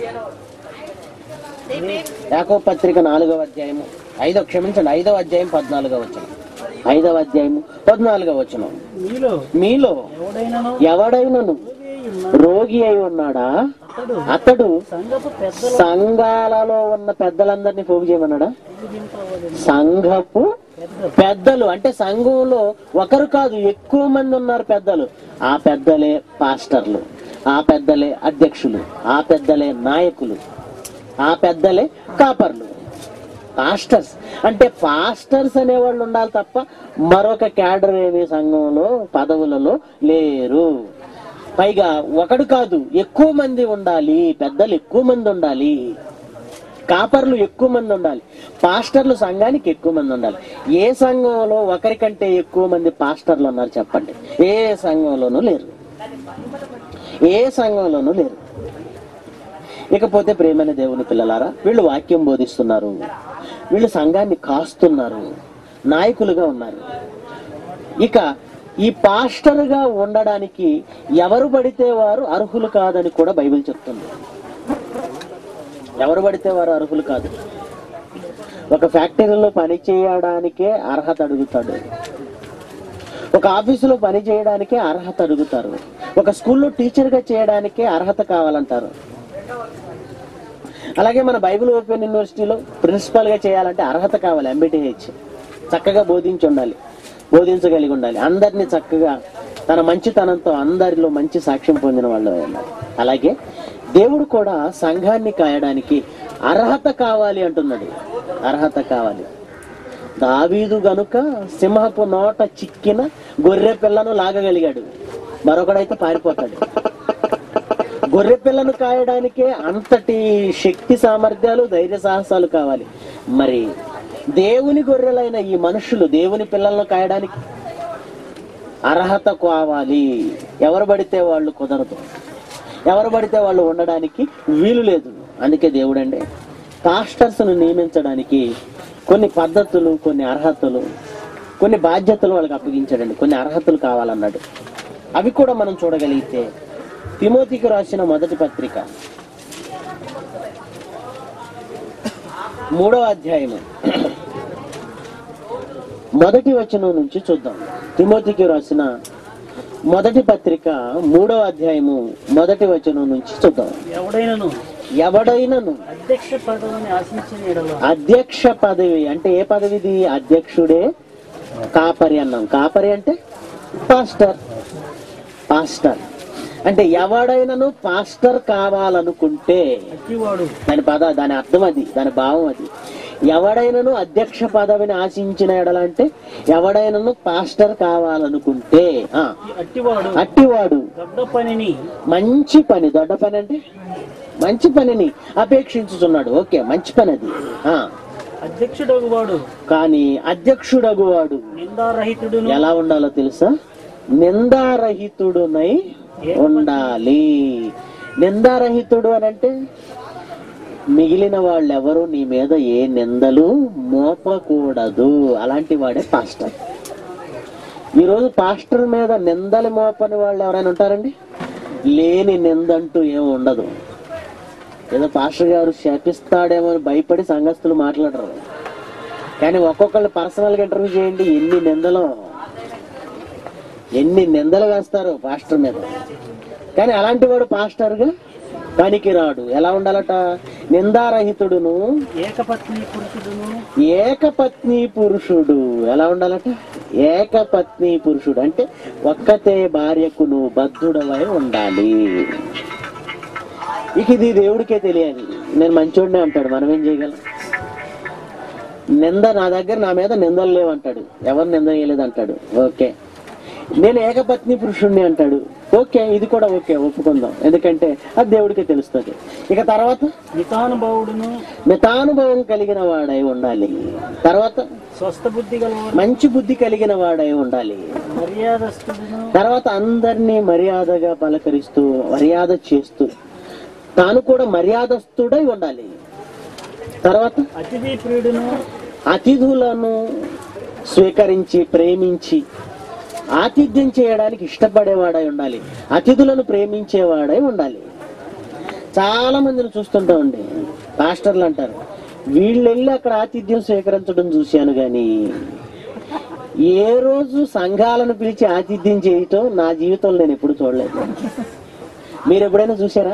యాకో పత్రిక నాలుగవ అధ్యాయము ఐదో క్షమించండి ఐదవ అధ్యాయం పద్నాలుగవ వచనం ఐదవ అధ్యాయము పద్నాలుగవ వచనం మీలో మీలో ఎవడైనాను ఎవడైనను రోగి ఉన్న రోగి అయి ఉన్నాడా అతడు అతడు సంఘపు పెద్దల సంఘాలలో ఉన్న పెద్దలందరినీ పోగు చేయమన్నాడా పూజింపవలెను. సంఘపు పెద్దలు పెద్దలు అంటే సంఘంలో ఒకరు కాదు ఎక్కువ మంది ఉన్నారు పెద్దలు ఆ పెద్దలే పాస్టర్లు ఆ పెద్దలే అధ్యక్షులు ఆ పెద్దలే నాయకులు ఆ పెద్దలే కాపర్లు పాస్టర్స్ అంటే పాస్టర్స్ అనేవాళ్ళు ఉండాలి తప్ప మరొక క్యాడర్ ఏమి సంఘంలో పదవులలో లేరు పైగా ఒకడు కాదు ఎక్కువ మంది ఉండాలి పెద్దలు ఎక్కువ మంది ఉండాలి కాపర్లు ఎక్కువ మంది ఉండాలి పాస్టర్లు సంఘానికి ఎక్కువ మంది ఉండాలి ఏ సంఘంలో ఒకరికంటే ఎక్కువ మంది పాస్టర్లు ఉన్నారు చెప్పండి ఏ సంఘంలోనూ లేరు ఏ సంఘంలోనూ లేరు ఇకపోతే ప్రేమైన దేవుని పిల్లలారా వీళ్ళు వాక్యం బోధిస్తున్నారు వీళ్ళు సంఘాన్ని కాస్తున్నారు నాయకులుగా ఉన్నారు ఇక ఈ పాస్టర్గా ఉండడానికి ఎవరు పడితే వారు అర్హులు కాదని కూడా బైబిల్ చెప్తుంది ఎవరు పడితే వారు అర్హులు కాదు ఒక ఫ్యాక్టరీలో పని చేయడానికే అర్హత అడుగుతాడు ఒక ఆఫీసులో పని చేయడానికే అర్హత అడుగుతారు ఒక స్కూల్లో టీచర్గా చేయడానికే అర్హత కావాలంటారు అలాగే మన బైబిల్ ఓపెన్ యూనివర్సిటీలో ప్రిన్సిపల్గా చేయాలంటే అర్హత కావాలి ఎంబీటీహెచ్ చక్కగా బోధించి ఉండాలి బోధించగలిగి ఉండాలి అందరినీ చక్కగా తన మంచితనంతో అందరిలో మంచి సాక్ష్యం పొందిన వాళ్ళు అయి ఉండాలి అలాగే దేవుడు కూడా సంఘాన్ని కాయడానికి అర్హత కావాలి అంటున్నాడు అర్హత కావాలి దావీదు గనుక సింహపు నోట చిక్కిన గొర్రె పిల్లను లాగగలిగాడు మరొకడైతే పారిపోతాడు గొర్రె పిల్లను కాయడానికే అంతటి శక్తి సామర్థ్యాలు ధైర్య సాహసాలు కావాలి మరి దేవుని గొర్రెలైన ఈ మనుషులు దేవుని పిల్లలను కాయడానికి అర్హత కావాలి ఎవరు పడితే వాళ్ళు కుదరదు ఎవరు పడితే వాళ్ళు ఉండడానికి వీలు లేదు అందుకే దేవుడండి పాస్టర్స్ను నియమించడానికి కొన్ని పద్ధతులు కొన్ని అర్హతలు కొన్ని బాధ్యతలు వాళ్ళకి అప్పగించాడండి కొన్ని అర్హతలు కావాలన్నాడు అవి కూడా మనం చూడగలిగితే తిమోతికి రాసిన మొదటి పత్రిక మూడవ అధ్యాయము మొదటి వచనం నుంచి చూద్దాం తిమోతికి రాసిన మొదటి పత్రిక మూడవ అధ్యాయము మొదటి వచనం నుంచి చూద్దాం ఎవడైనను ఎవడైనను అధ్యక్ష పదవిని ఆశించిన ఎడల అధ్యక్ష పదవి అంటే ఏ పదవిది అధ్యక్షుడే కాపరి అన్నాం కాపరి అంటే పాస్టర్ పాస్టర్ అంటే ఎవడైనను పాస్టర్ కావాలనుకుంటే అట్టివాడు దాని పద దాని అర్థం అది దాని భావం అది ఎవడైనను అధ్యక్ష పదవిని ఆశించిన ఎడల అంటే ఎవడైనను పాస్టర్ కావాలనుకుంటే ఆ అట్టివాడు అట్టివాడు దొడ్డ పనిని మంచి పని దొడ్డ పని అంటే మంచి పనిని అపేక్షించుతున్నాడు ఓకే మంచి పని అది ఆ అధ్యక్షుడగు వాడు కానీ అధ్యక్షుడగువాడు నిందారహితుడును ఎలా ఉండాలో తెలుసా నిందారహితుడునై ఉండాలి నిందారహితుడు అని అంటే మిగిలిన వాళ్ళెవరు నీ మీద ఏ నిందలు మోపకూడదు అలాంటి వాడే పాస్టర్ ఈరోజు పాస్టర్ మీద నిందలు మోపని వాళ్ళు ఎవరైనా ఉంటారండి లేని నిందంటూ ఏం ఉండదు ఏదో పాస్టర్ గారు శపిస్తాడేమో అని భయపడి సంఘస్థులు మాట్లాడరు కానీ ఒక్కొక్కళ్ళు పర్సనల్గా ఇంటర్వ్యూ చేయండి ఎన్ని నిందలు ఎన్ని నిందలు వేస్తారు పాస్టర్ మీద కానీ అలాంటి వాడు పాస్టర్గా పనికిరాడు ఎలా ఉండాలట నిందారహితుడును ఏకపత్ని పురుషుడును ఏకపత్ని పురుషుడు ఎలా ఉండాలట ఏకపత్ని పురుషుడు అంటే ఒక్కతే భార్యకు నువ్వు బద్ధుడవై ఉండాలి ఇక ఇది దేవుడికే తెలియాలి నేను మంచోడినే అంటాడు మనం ఏం చేయగలం నింద నా దగ్గర నా మీద నిందలు లేవు అంటాడు ఎవరు నింద చేయలేదు అంటాడు ఓకే నేను ఏకపత్ని పురుషుణ్ణి అంటాడు ఓకే ఇది కూడా ఓకే ఒప్పుకుందాం ఎందుకంటే అది దేవుడికే తెలుస్తుంది ఇక తర్వాత మితానుభవుడును మితానుభవం కలిగిన వాడై ఉండాలి తర్వాత స్వస్థ బుద్ధి గలవాడు మంచి బుద్ధి కలిగిన వాడై ఉండాలి మర్యాదస్తుడును తర్వాత అందరినీ మర్యాదగా పలకరిస్తూ మర్యాద చేస్తూ తాను కూడా మర్యాదస్తుడై ఉండాలి తర్వాత అతిథి ప్రియుడును అతిథులను స్వీకరించి ప్రేమించి ఆతిథ్యం చేయడానికి ఇష్టపడేవాడై ఉండాలి అతిథులను ప్రేమించేవాడై ఉండాలి చాలా మందిని చూస్తుంటామండి పాస్టర్లు అంటారు వీళ్ళు వెళ్ళి అక్కడ ఆతిథ్యం స్వీకరించడం చూశాను కానీ ఏ రోజు సంఘాలను పిలిచి ఆతిథ్యం చేయటం నా జీవితంలో నేను ఎప్పుడు చూడలేదు మీరు ఎప్పుడైనా చూసారా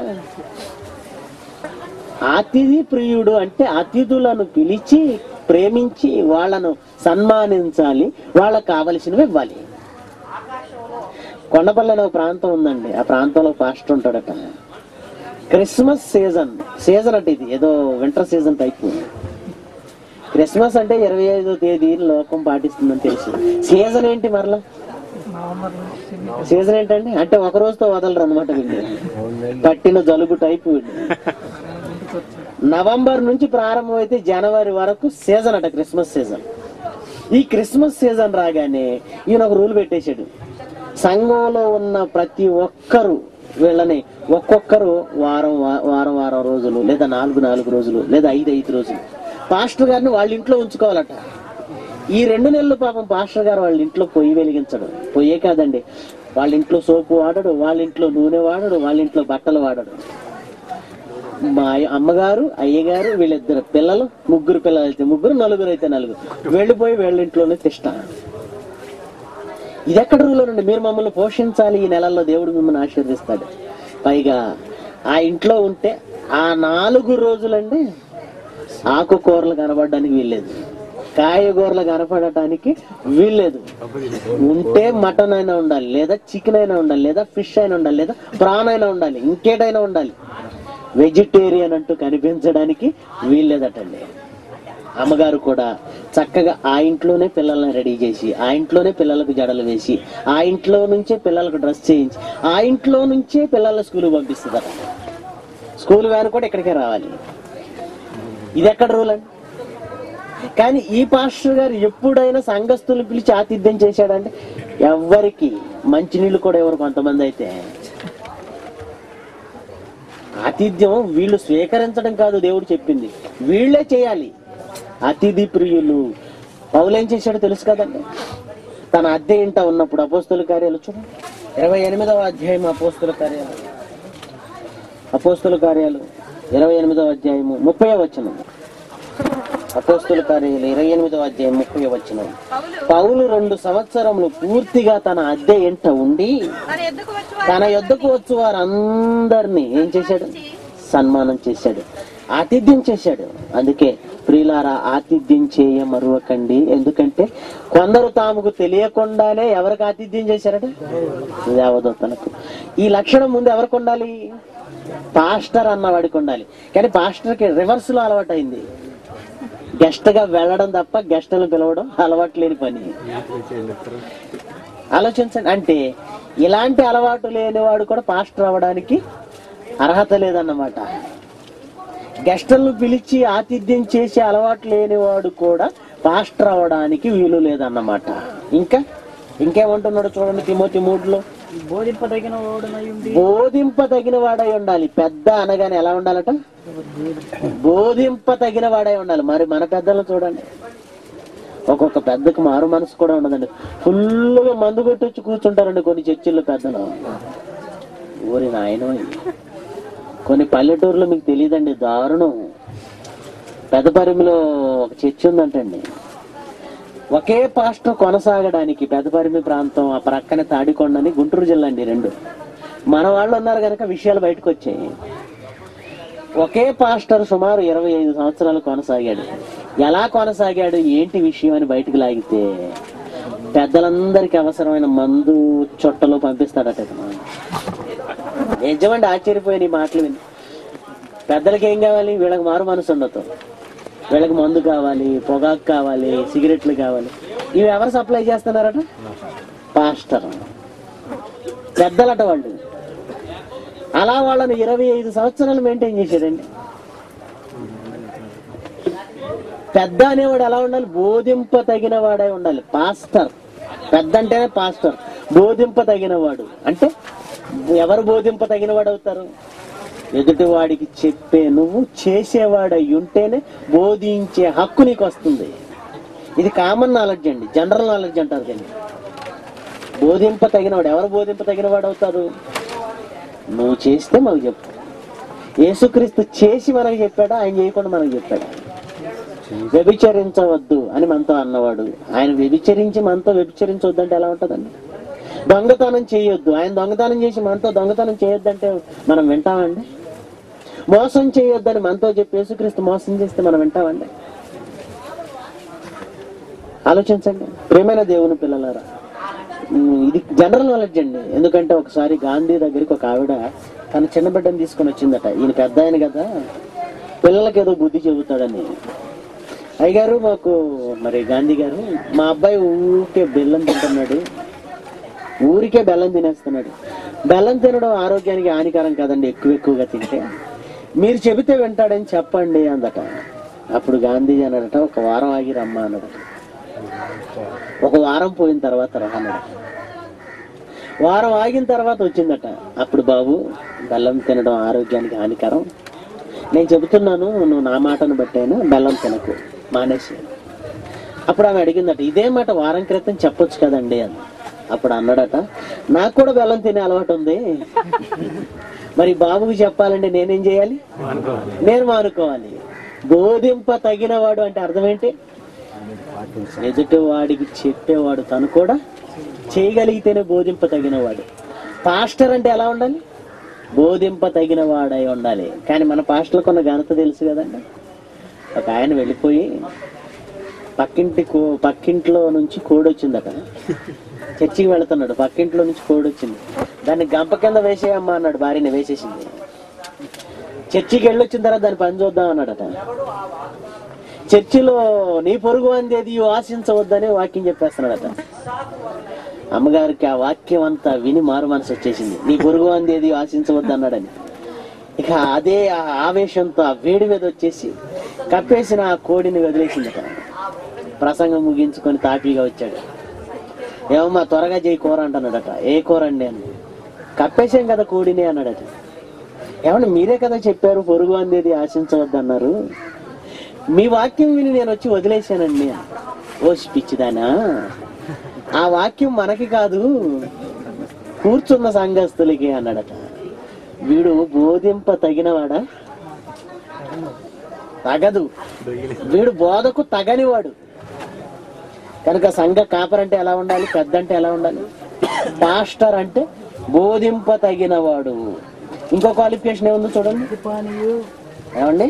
అతిథి ప్రియుడు అంటే అతిథులను పిలిచి ప్రేమించి వాళ్ళను సన్మానించాలి వాళ్ళకు కావలసినవి ఇవ్వాలి కొండపల్లి అనే ఒక ప్రాంతం ఉందండి ఆ ప్రాంతంలో పాస్టర్ ఉంటాడట క్రిస్మస్ సీజన్ సీజన్ అంటే ఇది ఏదో వింటర్ సీజన్ టైప్ క్రిస్మస్ అంటే ఇరవై ఐదో తేదీ లోకం పాటిస్తుందని తెలుసు సీజన్ ఏంటి మరలా సీజన్ ఏంటండి అంటే ఒక రోజుతో వదలరు అనమాట వీళ్ళు పట్టిన జలుబు టైపు వీళ్ళు నవంబర్ నుంచి ప్రారంభమైతే జనవరి వరకు సీజన్ అట క్రిస్మస్ సీజన్ ఈ క్రిస్మస్ సీజన్ రాగానే ఈయన ఒక రూల్ పెట్టేశాడు సంఘంలో ఉన్న ప్రతి ఒక్కరు వీళ్ళని ఒక్కొక్కరు వారం వా- వారం వారం రోజులు లేదా నాలుగు నాలుగు రోజులు లేదా ఐదు ఐదు రోజులు పాస్టర్ గారిని వాళ్ళ ఇంట్లో ఉంచుకోవాలట ఈ రెండు నెలలు పాపం పాస్టర్ గారు వాళ్ళ ఇంట్లో పొయ్యి వెలిగించడు పొయ్యే కాదండి వాళ్ళ ఇంట్లో సోపు వాడడు వాళ్ళ ఇంట్లో నూనె వాడడు వాళ్ళ ఇంట్లో బట్టలు వాడడు మా అమ్మగారు అయ్యగారు వీళ్ళిద్దరు పిల్లలు ముగ్గురు పిల్లలు అయితే ముగ్గురు నలుగురు అయితే నలుగురు వెళ్ళిపోయి వీళ్ళ ఇంట్లోనే తిష్ట ఇది ఎక్కడ రూల్ అండి మీరు మమ్మల్ని పోషించాలి ఈ నెలల్లో దేవుడు మిమ్మల్ని ఆశీర్దిస్తాడు పైగా ఆ ఇంట్లో ఉంటే ఆ నాలుగు రోజులండి ఆకుకూరలు కనబడడానికి వీల్లేదు కాయగూరలు కనపడటానికి వీల్లేదు ఉంటే మటన్ అయినా ఉండాలి లేదా చికెన్ అయినా ఉండాలి లేదా ఫిష్ అయినా ఉండాలి లేదా ప్రాన్ అయినా ఉండాలి ఇంకేటైనా ఉండాలి వెజిటేరియన్ అంటూ కనిపించడానికి వీల్లేదటండి అమ్మగారు కూడా చక్కగా ఆ ఇంట్లోనే పిల్లల్ని రెడీ చేసి ఆ ఇంట్లోనే పిల్లలకు జడలు వేసి ఆ ఇంట్లో నుంచే పిల్లలకు డ్రెస్ చేయించి ఆ ఇంట్లో నుంచే పిల్లల స్కూల్కి పంపిస్తుందట స్కూల్ వ్యాన్ కూడా ఇక్కడికే రావాలి ఇది ఎక్కడ రూల్ అండి కానీ ఈ పాస్టర్ గారు ఎప్పుడైనా సంఘస్థులు పిలిచి ఆతిథ్యం చేశాడంటే ఎవ్వరికి మంచినీళ్ళు కూడా ఎవరు కొంతమంది అయితే ఆతిథ్యం వీళ్ళు స్వీకరించడం కాదు దేవుడు చెప్పింది వీళ్ళే చేయాలి అతిథి ప్రియులు పౌలు ఏం చేశాడో తెలుసు కదండి తన అద్దె ఇంట ఉన్నప్పుడు అపోస్తుల కార్యాలు చూడండి ఇరవై ఎనిమిదవ అధ్యాయం అపోస్తుల కార్యాలు అపోస్తుల కార్యాలు ఇరవై ఎనిమిదవ అధ్యాయము ముప్పై వచనం అపోస్తుల కార్యాలు ఇరవై ఎనిమిదవ అధ్యాయం ముప్పై వచనం పౌలు పౌలు రెండు సంవత్సరములు పూర్తిగా తన అద్దె ఇంట ఉండి తన ఎద్దుకు వచ్చి తన యొద్దకు వచ్చి వారందరినీ ఏం చేశాడు సన్మానం చేశాడు ఆతిథ్యం చేశాడు అందుకే ప్రియులారా ఆతిథ్యం చేయ మరువకండి ఎందుకంటే కొందరు తాముకు తెలియకుండానే ఎవరికి ఆతిథ్యం చేశారట దేవదూతలకు ఈ లక్షణం ముందు ఎవరికి ఉండాలి పాస్టర్ అన్నవాడికి ఉండాలి కానీ పాస్టర్కి రివర్స్ లో అలవాటు అయింది గెస్ట్ గా వెళ్ళడం తప్ప గెస్ట్లను పిలవడం అలవాటు లేని పని ఆలోచించండి అంటే ఇలాంటి అలవాటు లేనివాడు కూడా పాస్టర్ అవ్వడానికి అర్హత లేదన్నమాట గెస్టులను పిలిచి ఆతిథ్యం చేసే అలవాటు లేనివాడు కూడా పాస్టర్ అవ్వడానికి వీలు లేదన్నమాట ఇంకా ఇంకేమంటున్నాడు చూడండి తిమోతి మూడులో బోధింపదగిన వాడునై ఉండి బోధింపదగిన వాడై ఉండాలి పెద్ద అనగానే ఎలా ఉండాలట బోధింపదగిన వాడై ఉండాలి మరి మన పెద్దలు చూడండి ఒక్కొక్క పెద్దకు మారు మనసు కూడా ఉండదండి ఫుల్గా మందు కొట్టొచ్చి కూర్చుంటారండి కొన్ని చర్చిల్లో పెద్దలు ఊరి నాయన కొన్ని పల్లెటూర్లో మీకు తెలియదండి దారుణం పెద్దపరిమిలో ఒక చర్చి ఉందంటండి ఒకే పాస్టర్ కొనసాగడానికి పెద్దపరిమి ప్రాంతం ఆ ప్రక్కన తాడికొండని గుంటూరు జిల్లా అండి రెండు మన వాళ్ళు ఉన్నారు కనుక విషయాలు బయటకు వచ్చాయి ఒకే పాస్టర్ సుమారు ఇరవై ఐదు సంవత్సరాలు కొనసాగాడు ఎలా కొనసాగాడు ఏంటి విషయం అని బయటకు లాగితే పెద్దలందరికీ అవసరమైన మందు చుట్టలు పంపిస్తాడట ఇతను. నిజమండి ఆశ్చర్యపోయిన ఈ మాటలు విని పెద్దలకి ఏం కావాలి వీళ్ళకి మారు మనసు ఉండదు వీళ్ళకి మందు కావాలి పొగాకు కావాలి సిగరెట్లు కావాలి ఇవి ఎవరు సప్లై చేస్తున్నారట పాస్టర్ పెద్దలట వాళ్ళు అలా వాళ్ళని ఇరవై ఐదు సంవత్సరాలు మెయింటైన్ చేశాడండి పెద్ద అనేవాడు ఎలా ఉండాలి బోధింప తగిన వాడై ఉండాలి పాస్టర్ పెద్ద అంటేనే పాస్టర్ బోధింప తగిన వాడు అంటే ఎవరు బోధింప తగిన వాడు అవుతారు ఎదుటి వాడికి చెప్పే నువ్వు చేసేవాడై ఉంటేనే బోధించే హక్కు నీకు వస్తుంది ఇది కామన్ నాలెడ్జ్ అండి జనరల్ నాలెడ్జ్ అంటారు దీన్ని బోధింప తగినవాడు ఎవరు బోధింప తగినవాడు అవుతారు నువ్వు చేస్తే మాకు చెప్పు యేసుక్రీస్తు చేసి మనకు చెప్పాడా ఆయన చేయకుండా మనకు చెప్పాడా వ్యభిచరించవద్దు అని మనతో అన్నవాడు ఆయన వ్యభిచరించి మనతో వ్యభిచరించవద్దు అంటే ఎలా ఉంటుందండి దొంగతనం చేయొద్దు ఆయన దొంగతనం చేసి మనతో దొంగతనం చేయొద్దంటే మనం వింటామండి మోసం చేయొద్దని మనతో చెప్పి యేసుక్రీస్తు మోసం చేస్తే మనం వింటామండి ఆలోచించండి ప్రేమైన దేవుని పిల్లలారా ఉమ్, ఇది జనరల్ నాలెడ్జ్ అండి ఎందుకంటే ఒకసారి గాంధీ దగ్గరికి ఒక ఆవిడ తన చిన్న బిడ్డను తీసుకొని వచ్చిందట ఈయన పెద్ద ఆయన కదా పిల్లలకి ఏదో బుద్ధి చెబుతాడని అయ్యగారు మాకు మరి గాంధీ గారు మా అబ్బాయి ఊరికే బెల్లం తింటున్నాడు ఊరికే బెల్లం తినేస్తున్నాడు బెల్లం తినడం ఆరోగ్యానికి హానికరం కదండి ఎక్కువ ఎక్కువగా తింటే మీరు చెబితే వింటాడని చెప్పండి అందట అప్పుడు గాంధీ అన్నాడట ఒక వారం ఆగి రమ్మా అన్నాడట ఒక వారం పోయిన తర్వాత రా అన్నాడు వారం ఆగిన తర్వాత వచ్చిందట అప్పుడు బాబు బెల్లం తినడం ఆరోగ్యానికి హానికరం నేను చెబుతున్నాను నువ్వు నా మాటను బట్టేనా బెల్లం తినకు మానేసి అప్పుడు ఆమె అడిగిందట ఇదే మాట వారం క్రితం చెప్పొచ్చు కదండి అని అప్పుడు అన్నాడట నాకు కూడా బెల్లం తినే అలవాటు ఉంది మరి బాబుకి చెప్పాలంటే నేనేం చేయాలి నేను మానుకోవాలి బోధింప తగినవాడు అంటే అర్థం ఏంటి ఎదుటి వాడికి చెప్పేవాడు తను కూడా చేయగలిగితేనే బోధింప తగినవాడు పాస్టర్ అంటే ఎలా ఉండాలి బోధింప తగిన వాడై ఉండాలి కానీ మన పాస్టర్లకు ఉన్న ఘనత తెలుసు కదండి ఒక ఆయన వెళ్ళిపోయి పక్కింటి కో పక్కింట్లో నుంచి కోడి వచ్చిందట చర్చికి వెళుతున్నాడు పక్కింట్లో నుంచి కోడి వచ్చింది దాన్ని గంప కింద వేసేయమ్మా అన్నాడు భార్యని వేసేసింది చర్చికి వెళ్ళొచ్చిన తర్వాత దాన్ని పని చూద్దాం అన్నాడట చర్చిలో నీ పొరుగు అందేది ఆశించవద్దని వాక్యం చెప్పేస్తున్నాడట అమ్మగారికి ఆ వాక్యం అంతా విని మారు మనసు వచ్చేసింది నీ పొరుగు అందేది ఆశించవద్దు అన్నాడని ఇక అదే ఆ ఆవేశంతో ఆ వేడి మీద వచ్చేసి కప్పేసిన ఆ కోడిని వదిలేసిందట ప్రసంగం ముగించుకొని తాపీగా వచ్చాడు ఏమమ్మా త్వరగా చేయి కూర అంటున్నాడట ఏ కూర అండి అని కప్పేసాం కదా కోడిని అన్నాడట ఏమన్నా మీరే కదా చెప్పారు పొరుగు అందేది ఆశించవద్దు అన్నారు మీ వాక్యం విని నేను వచ్చి వదిలేశానండి ఓసి పిచ్చిదానా ఆ వాక్యం మనకి కాదు కూర్చున్న సంఘస్థులకి అన్నాడట వీడు బోధింప తగినవాడా తగదు వీడు బోధకు తగనివాడు కనుక సంఘ కాపర్ అంటే ఎలా ఉండాలి పెద్ద అంటే ఎలా ఉండాలి పాస్టర్ అంటే బోధింప తగినవాడు ఇంకో క్వాలిఫికేషన్ ఏముందో చూడండి పానీయు ఏమండి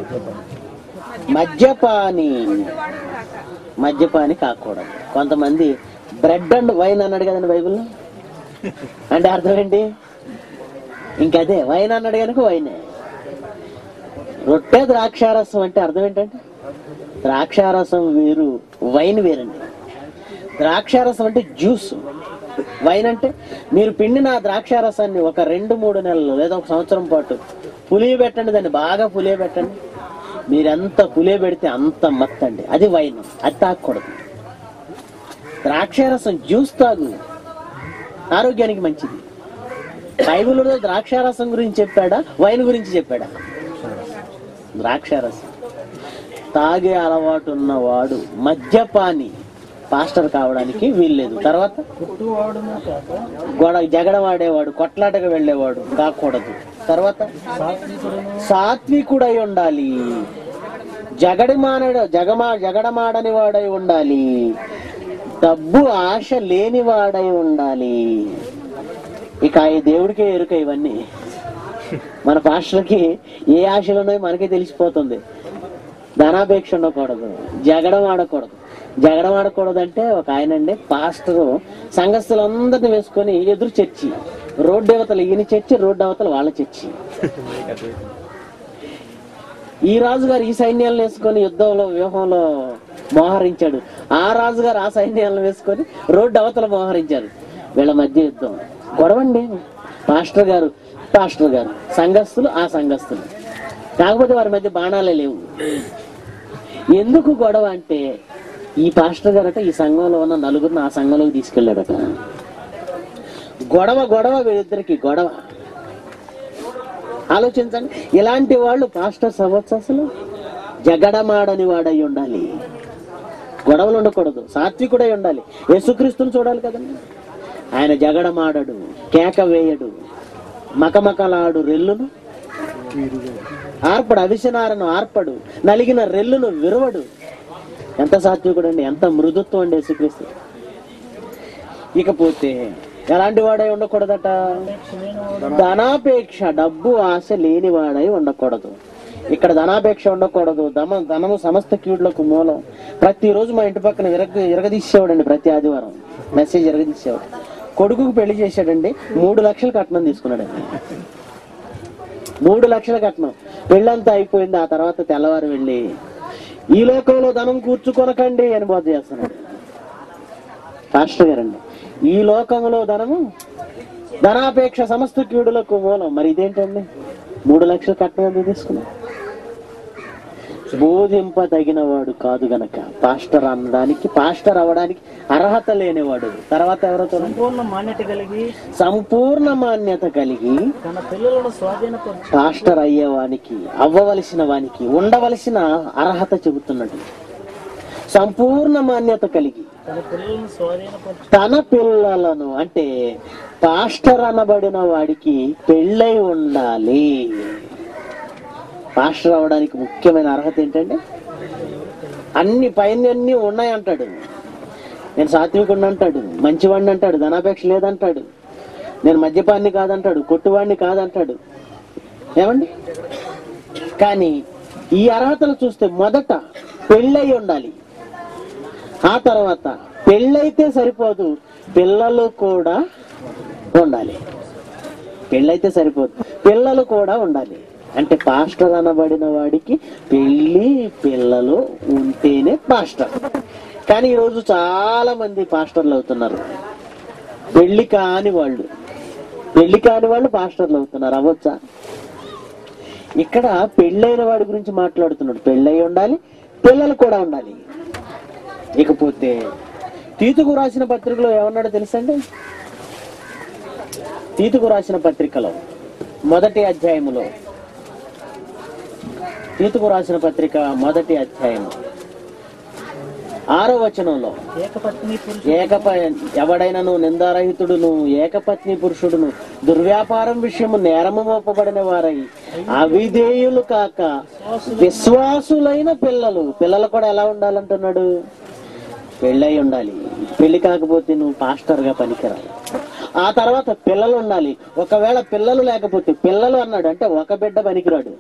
మద్యపాని మద్యపాని కాకూడదు కొంతమంది బ్రెడ్ అండ్ వైన్ అన్నాడు కదండి బైబిల్లో అంటే అర్థం ఏంటి ఇంకదే వైన్ అన్నాడు కనుక వైనే రొట్టె ద్రాక్షారసం అంటే అర్థం ఏంటంటే ద్రాక్షారసం వేరు వైన్ వేరండి ద్రాక్షారసం అంటే జ్యూస్ వైన్ అంటే మీరు పిండిన ఆ ద్రాక్షారసాన్ని ఒక రెండు మూడు నెలలు లేదా ఒక సంవత్సరం పాటు పులియ పెట్టండి దాన్ని బాగా పులియ పెట్టండి మీరు ఎంత పులియ పెడితే అంత మత్తండి అది వైన్ అది తాగకూడదు ద్రాక్షారసం జ్యూస్ తాగు ఆరోగ్యానికి మంచిది బైబిల్లో ద్రాక్షారసం గురించి చెప్పాడా వైన్ గురించి చెప్పాడా ద్రాక్షారసం తాగే అలవాటు ఉన్నవాడు మద్యపాని పాస్టర్ కావడానికి వీల్లేదు తర్వాత పుట్టు వాడును కాక గొడవ జగడమాడేవాడు కొట్లాటకు వెళ్ళేవాడు కాకూడదు తర్వాత సాత్వికుడును సాత్వికుడై ఉండాలి జగడి మానడ జగమా జగడమాడని వాడై ఉండాలి డబ్బు ఆశ లేని వాడై ఉండాలి ఇక ఈ దేవుడికే ఎరుక ఇవన్నీ మన పాస్టర్కి ఏ ఆశలు ఉన్నాయో మనకే తెలిసిపోతుంది ధనాపేక్ష ఉండకూడదు జగడం ఆడకూడదు జగడం ఆడకూడదు అంటే ఒక ఆయన అండి పాస్టరు సంఘస్థులందరిని వేసుకొని ఎదురు చర్చి రోడ్డు అవతల ఈయన చర్చి రోడ్డు అవతల వాళ్ళ చర్చి ఈ రాజుగారు ఈ సైన్యాలను వేసుకొని యుద్ధంలో వ్యూహంలో మోహరించాడు ఆ రాజుగారు ఆ సైన్యాలను వేసుకొని రోడ్డు అవతల మోహరించారు వీళ్ళ మధ్య యుద్ధం గొడవండి పాస్టర్ గారు పాస్టర్ గారు సంఘస్థులు ఆ సంఘస్థులు కాకపోతే వారి మధ్య బాణాలే లేవు ఎందుకు గొడవ అంటే ఈ పాస్టర్ గారట ఈ సంఘంలో ఉన్న నలుగురిని ఆ సంఘంలోకి తీసుకెళ్ళాడట గొడవ గొడవ వీరిద్దరికి గొడవ ఆలోచించండి ఇలాంటి వాళ్ళు పాస్టర్స్ అవ్వచ్చు అసలు జగడమాడని వాడై ఉండాలి గొడవలు ఉండకూడదు సాత్వికుడై ఉండాలి యేసుక్రీస్తుని చూడాలి కదండి ఆయన జగడమాడడు కేక వేయడు మకమకలాడు రెల్లును ఆర్పడు అవిసనారను ఆర్పడు నలిగిన రెల్లును విరవడు ఎంత సాత్వికుడు అండి ఎంత మృదుత్వం అండి యేసుక్రీస్తు ఇకపోతే ఎలాంటి వాడై ఉండకూడదట ధనాపేక్ష డబ్బు ఆశ లేనివాడై ఉండకూడదు ఇక్కడ ధనాపేక్ష ఉండకూడదు ధమ ధనము సమస్త కీడులకు మూలం ప్రతిరోజు మా ఇంటి పక్కన విరగ విరగదీసేవాడండి ప్రతి ఆదివారం మెసేజ్ విరగదీసేవాడు కొడుకుకు పెళ్లి చేశాడండి మూడు లక్షలు కట్నం తీసుకున్నాడండి మూడు లక్షల కట్నం పెళ్ళంతా అయిపోయింది ఆ తర్వాత తెల్లవారు వెళ్ళి ఈ లోకంలో ధనం కూర్చుకొనకండి అని బోధ చేస్తున్నాడు పాస్టర్ గారండి ఈ లోకంలో ధనము ధనాపేక్ష సమస్త కీడులకు మూలం మరి ఇదేంటండి మూడు లక్షల కట్నం ఎందుకు తీసుకున్నా బోధింప తగినవాడు కాదు గనక పాస్టర్ అనడానికి పాస్టర్ అవడానికి అర్హత లేనివాడు తర్వాత ఎవరో చూడండి సంపూర్ణ మాన్యత కలిగి సంపూర్ణ మాన్యత కలిగి తన పిల్లలను స్వాధీనపరచు పాస్టర్ అయ్యేవానికి అవ్వవలసిన వానికి ఉండవలసిన అర్హత చెబుతున్నాడు సంపూర్ణ మాన్యత కలిగి తన పిల్లలను స్వాధీనపరచు తన పిల్లలను అంటే పాస్టర్ అనబడిన వాడికి పెళ్ళై ఉండాలి పాస్టర్ అవడానికి ముఖ్యమైన అర్హత ఏంటంటే అన్ని పైన అన్ని ఉన్నాయి అంటాడు నేను సాత్వికుడిని అంటాడు మంచివాడిని అంటాడు ధనాపేక్ష లేదంటాడు నేను మద్యపాన్ని కాదంటాడు కొట్టువాడిని కాదంటాడు ఏమండి కానీ ఈ అర్హతలు చూస్తే మొదట పెళ్ళై ఉండాలి ఆ తర్వాత పెళ్ళైతే సరిపోదు పిల్లలు కూడా ఉండాలి పెళ్ళైతే సరిపోదు పిల్లలు కూడా ఉండాలి అంటే పాస్టర్ అనబడిన వాడికి పెళ్ళి పిల్లలు ఉంటేనే పాస్టర్ కానీ ఈరోజు చాలా మంది పాస్టర్లు అవుతున్నారు పెళ్లి కాని వాళ్ళు పెళ్లి కాని వాళ్ళు పాస్టర్లు అవుతున్నారు అవ్వచ్చా ఇక్కడ పెళ్ళైన వాడి గురించి మాట్లాడుతున్నాడు పెళ్ళై ఉండాలి పిల్లలు కూడా ఉండాలి ఇకపోతే తీతుకు రాసిన పత్రికలో ఏమన్నాడో తెలుసండి తీతుకు రాసిన పత్రికలో మొదటి అధ్యాయములో తీతుకు రాసిన పత్రిక మొదటి అధ్యాయం ఆరో వచనంలో ఏకపత్ని పురుషు ఏకప ఎవడైనను నిందారహితుడును ఏకపత్ని పురుషుడును దుర్వ్యాపారం విషయము నేరము మోపబడిన వారై అవిధేయులు కాక విశ్వాసులైన పిల్లలు పిల్లలు కూడా ఎలా ఉండాలంటున్నాడు పెళ్ళై ఉండాలి పెళ్లి కాకపోతే నువ్వు పాస్టర్ గా పనికిరావు ఆ తర్వాత పిల్లలు ఉండాలి ఒకవేళ పిల్లలు లేకపోతే పిల్లలు అన్నాడు అంటే ఒక బిడ్డ పనికిరాడు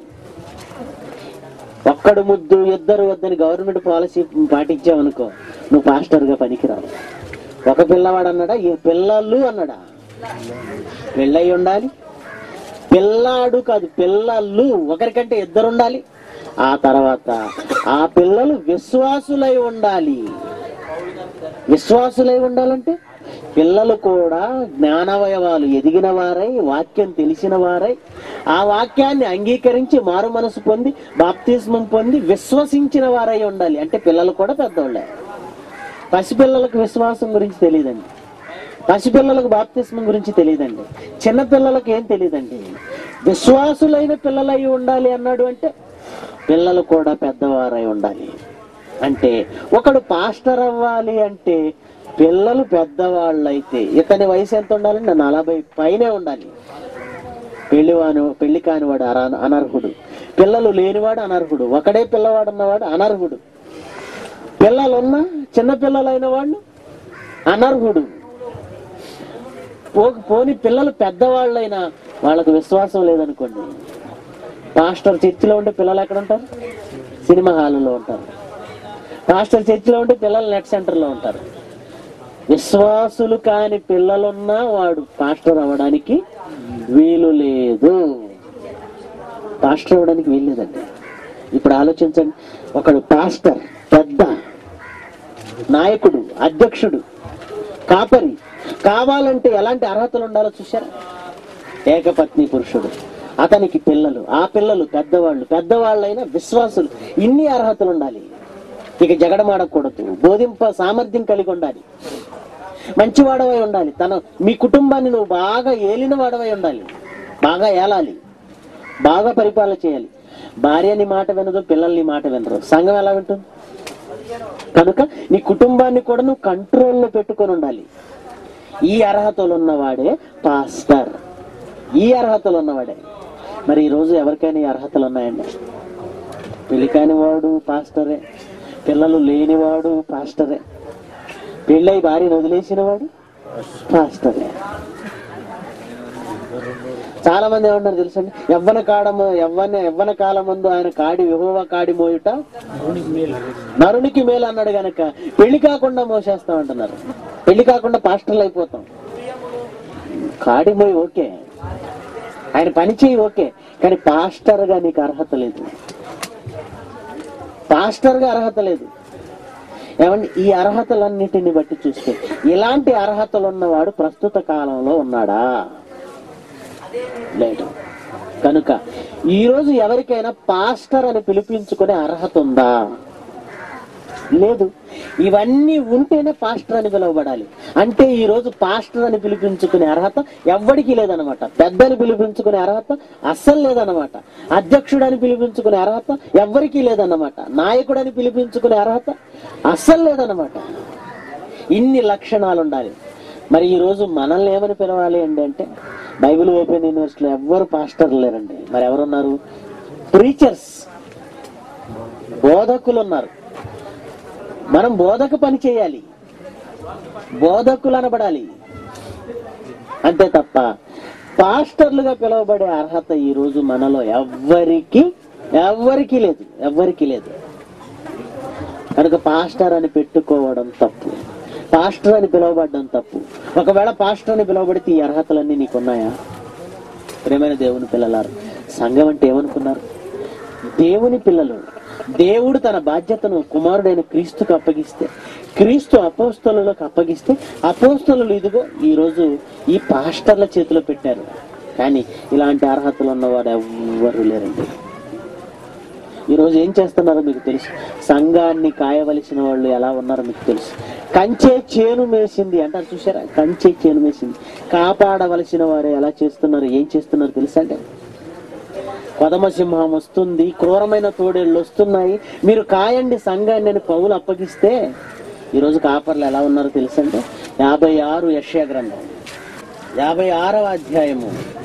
ఒక్కడు ముద్దు ఇద్దరు వద్దని గవర్నమెంట్ పాలసీ పాటించావనుకో నువ్వు పాస్టర్ గా పనికిరావు ఒక పిల్లవాడు అన్నాడా ఈ పిల్లలు అన్నాడా పెళ్ళై ఉండాలి పిల్లాడు కాదు పిల్లలు ఒకరికంటే ఇద్దరు ఉండాలి ఆ తర్వాత ఆ పిల్లలు విశ్వాసులై ఉండాలి విశ్వాసులై ఉండాలంటే పిల్లలు కూడా జ్ఞానవయవాలు ఎదిగిన వారై వాక్యం తెలిసిన వారై ఆ వాక్యాన్ని అంగీకరించి మారు మనసు పొంది బాప్తిస్మం పొంది విశ్వసించిన వారై ఉండాలి అంటే పిల్లలు కూడా పెద్దవాళ్ళే పసిపిల్లలకు విశ్వాసం గురించి తెలియదండి పసిపిల్లలకు బాప్తిస్మం గురించి తెలియదండి చిన్న పిల్లలకు ఏం తెలియదండి విశ్వాసులైన పిల్లలై ఉండాలి అన్నాడు అంటే పిల్లలు కూడా పెద్దవారై ఉండాలి అంటే ఒకడు పాస్టర్ అవ్వాలి అంటే పిల్లలు పెద్దవాళ్ళైతే ఇతని వయసు ఎంత ఉండాలంటే నలభై పైనే ఉండాలి పెళ్లివాను పెళ్లి కానివాడు అర- అనర్హుడు పిల్లలు లేనివాడు అనర్హుడు ఒకడే పిల్లవాడు ఉన్నవాడు అనర్హుడు పిల్లలున్నా చిన్న పిల్లలైన వాడు అనర్హుడు పో పోని పిల్లలు పెద్దవాళ్ళైనా వాళ్ళకు విశ్వాసం లేదనుకోండి పాస్టర్ చర్చిలో ఉంటే పిల్లలు ఎక్కడ ఉంటారు సినిమా హాల్లో ఉంటారు పాస్టర్ చర్చిలో ఉంటే పిల్లలు నెట్ సెంటర్లో ఉంటారు విశ్వాసులు కాని పిల్లలున్నా వాడు పాస్టర్ అవ్వడానికి వీలు లేదు పాస్టర్ అవ్వడానికి వీలు లేదండి ఇప్పుడు ఆలోచించండి ఒకడు పాస్టర్ పెద్ద నాయకుడు అధ్యక్షుడు కాపరి కావాలంటే ఎలాంటి అర్హతలు ఉండాలో చూశారా ఏకపత్ని పురుషుడు అతనికి పిల్లలు ఆ పిల్లలు పెద్దవాళ్ళు పెద్దవాళ్ళైన విశ్వాసులు ఇన్ని అర్హతలు ఉండాలి ఇక జగడమాడకూడదు బోధింప సామర్థ్యం కలిగి ఉండాలి మంచివాడవై ఉండాలి తన మీ కుటుంబాన్ని నువ్వు బాగా ఏలిన వాడవై ఉండాలి బాగా ఏలాలి బాగా పరిపాలన చేయాలి భార్య నీ మాట వినదు పిల్లల్ని మాట వినరు సంఘం ఎలా వింటుంది కనుక నీ కుటుంబాన్ని కూడా నువ్వు కంట్రోల్లో పెట్టుకొని ఉండాలి ఈ అర్హతలు ఉన్నవాడే పాస్టర్ ఈ అర్హతలు ఉన్నవాడే మరి ఈ రోజు ఎవరికైనా ఈ అర్హతలు ఉన్నాయండి పెళ్లి కాని వాడు పాస్టరే పిల్లలు లేనివాడు పాస్టరే పెళ్ళై భార్యను వదిలేసిన వాడు పాస్టరే చాలా మంది ఏమంటారు తెలుసండి యవ్వన కాడము యవ్వన యవ్వన కాలం ముందు ఆయన కాడి విహోవ కాడి మోయుట నరునికి మేలు అన్నాడు గనక పెళ్లి కాకుండా మోసేస్తాం అంటున్నారు పెళ్లి కాకుండా పాస్టర్లు అయిపోతాం కాడి మోయి ఓకే ఆయన పని చేయి ఓకే కానీ పాస్టర్ గా నీకు అర్హత లేదు పాస్టర్ గా అర్హత లేదు ఏమండి ఈ అర్హతలన్నిటిని బట్టి చూస్తే ఇలాంటి అర్హతలు ఉన్నవాడు ప్రస్తుత కాలంలో ఉన్నాడా లేదు కనుక ఈ రోజు ఎవరికైనా పాస్టర్ అని పిలిపించుకునే అర్హత ఉందా లేదు ఇవన్నీ ఉంటేనే పాస్టర్ అని పిలువబడాలి అంటే ఈ రోజు పాస్టర్ అని పిలిపించుకునే అర్హత ఎవ్వడికి లేదనమాట పెద్దని పిలిపించుకునే అర్హత అస్సలు లేదనమాట అధ్యక్షుడని పిలిపించుకునే అర్హత ఎవ్వరికీ లేదన్నమాట నాయకుడని పిలిపించుకునే అర్హత అస్సలు లేదన్నమాట ఇన్ని లక్షణాలు ఉండాలి మరి ఈ రోజు మనల్ని ఏమని పిలవాలి అండి అంటే బైబిల్ ఓపెన్ యూనివర్సిటీలో ఎవ్వరు పాస్టర్లు లేరండి మరి ఎవరున్నారు ప్రీచర్స్ బోధకులు ఉన్నారు మనం బోధక పని చేయాలి బోధకులు అనబడాలి అంతే తప్ప పాస్టర్లుగా పిలువబడే అర్హత ఈ రోజు మనలో ఎవ్వరికి ఎవ్వరికి లేదు ఎవ్వరికి లేదు కనుక పాస్టర్ అని పెట్టుకోవడం తప్పు పాస్టర్ అని పిలువబడడం తప్పు ఒకవేళ పాస్టర్ అని పిలువబడితే ఈ అర్హతలన్నీ నీకున్నాయా ప్రేమైన దేవుని పిల్లలారు సంఘం అంటే ఏమనుకున్నారు దేవుని పిల్లలు దేవుడు తన బాధ్యతను కుమారుడైన క్రీస్తుకు అప్పగిస్తే క్రీస్తు అపోస్తలకు అప్పగిస్తే అపోస్తలు ఇదిగో ఈ రోజు ఈ పాస్టర్ల చేతిలో పెట్టారు కానీ ఇలాంటి అర్హతలు ఉన్నవాడు ఎవ్వరు లేరండి ఈ రోజు ఏం చేస్తున్నారో మీకు తెలుసు సంఘాన్ని కాయవలసిన వాళ్ళు ఎలా ఉన్నారో మీకు తెలుసు కంచే చేను మేసింది అంటారు చూసారా కంచే చేను మేసింది కాపాడవలసిన వారు ఎలా చేస్తున్నారు ఏం చేస్తున్నారు తెలుసా అంటే కొదమసింహం వస్తుంది క్రూరమైన తోడేళ్ళు వస్తున్నాయి మీరు కాయండి సంఘాన్ని అని పౌలు అప్పగిస్తే ఈరోజు కాపర్లు ఎలా ఉన్నారో తెలుసంటే యాభై ఆరు యశ్యా గ్రంథం యాభై ఆరవ అధ్యాయము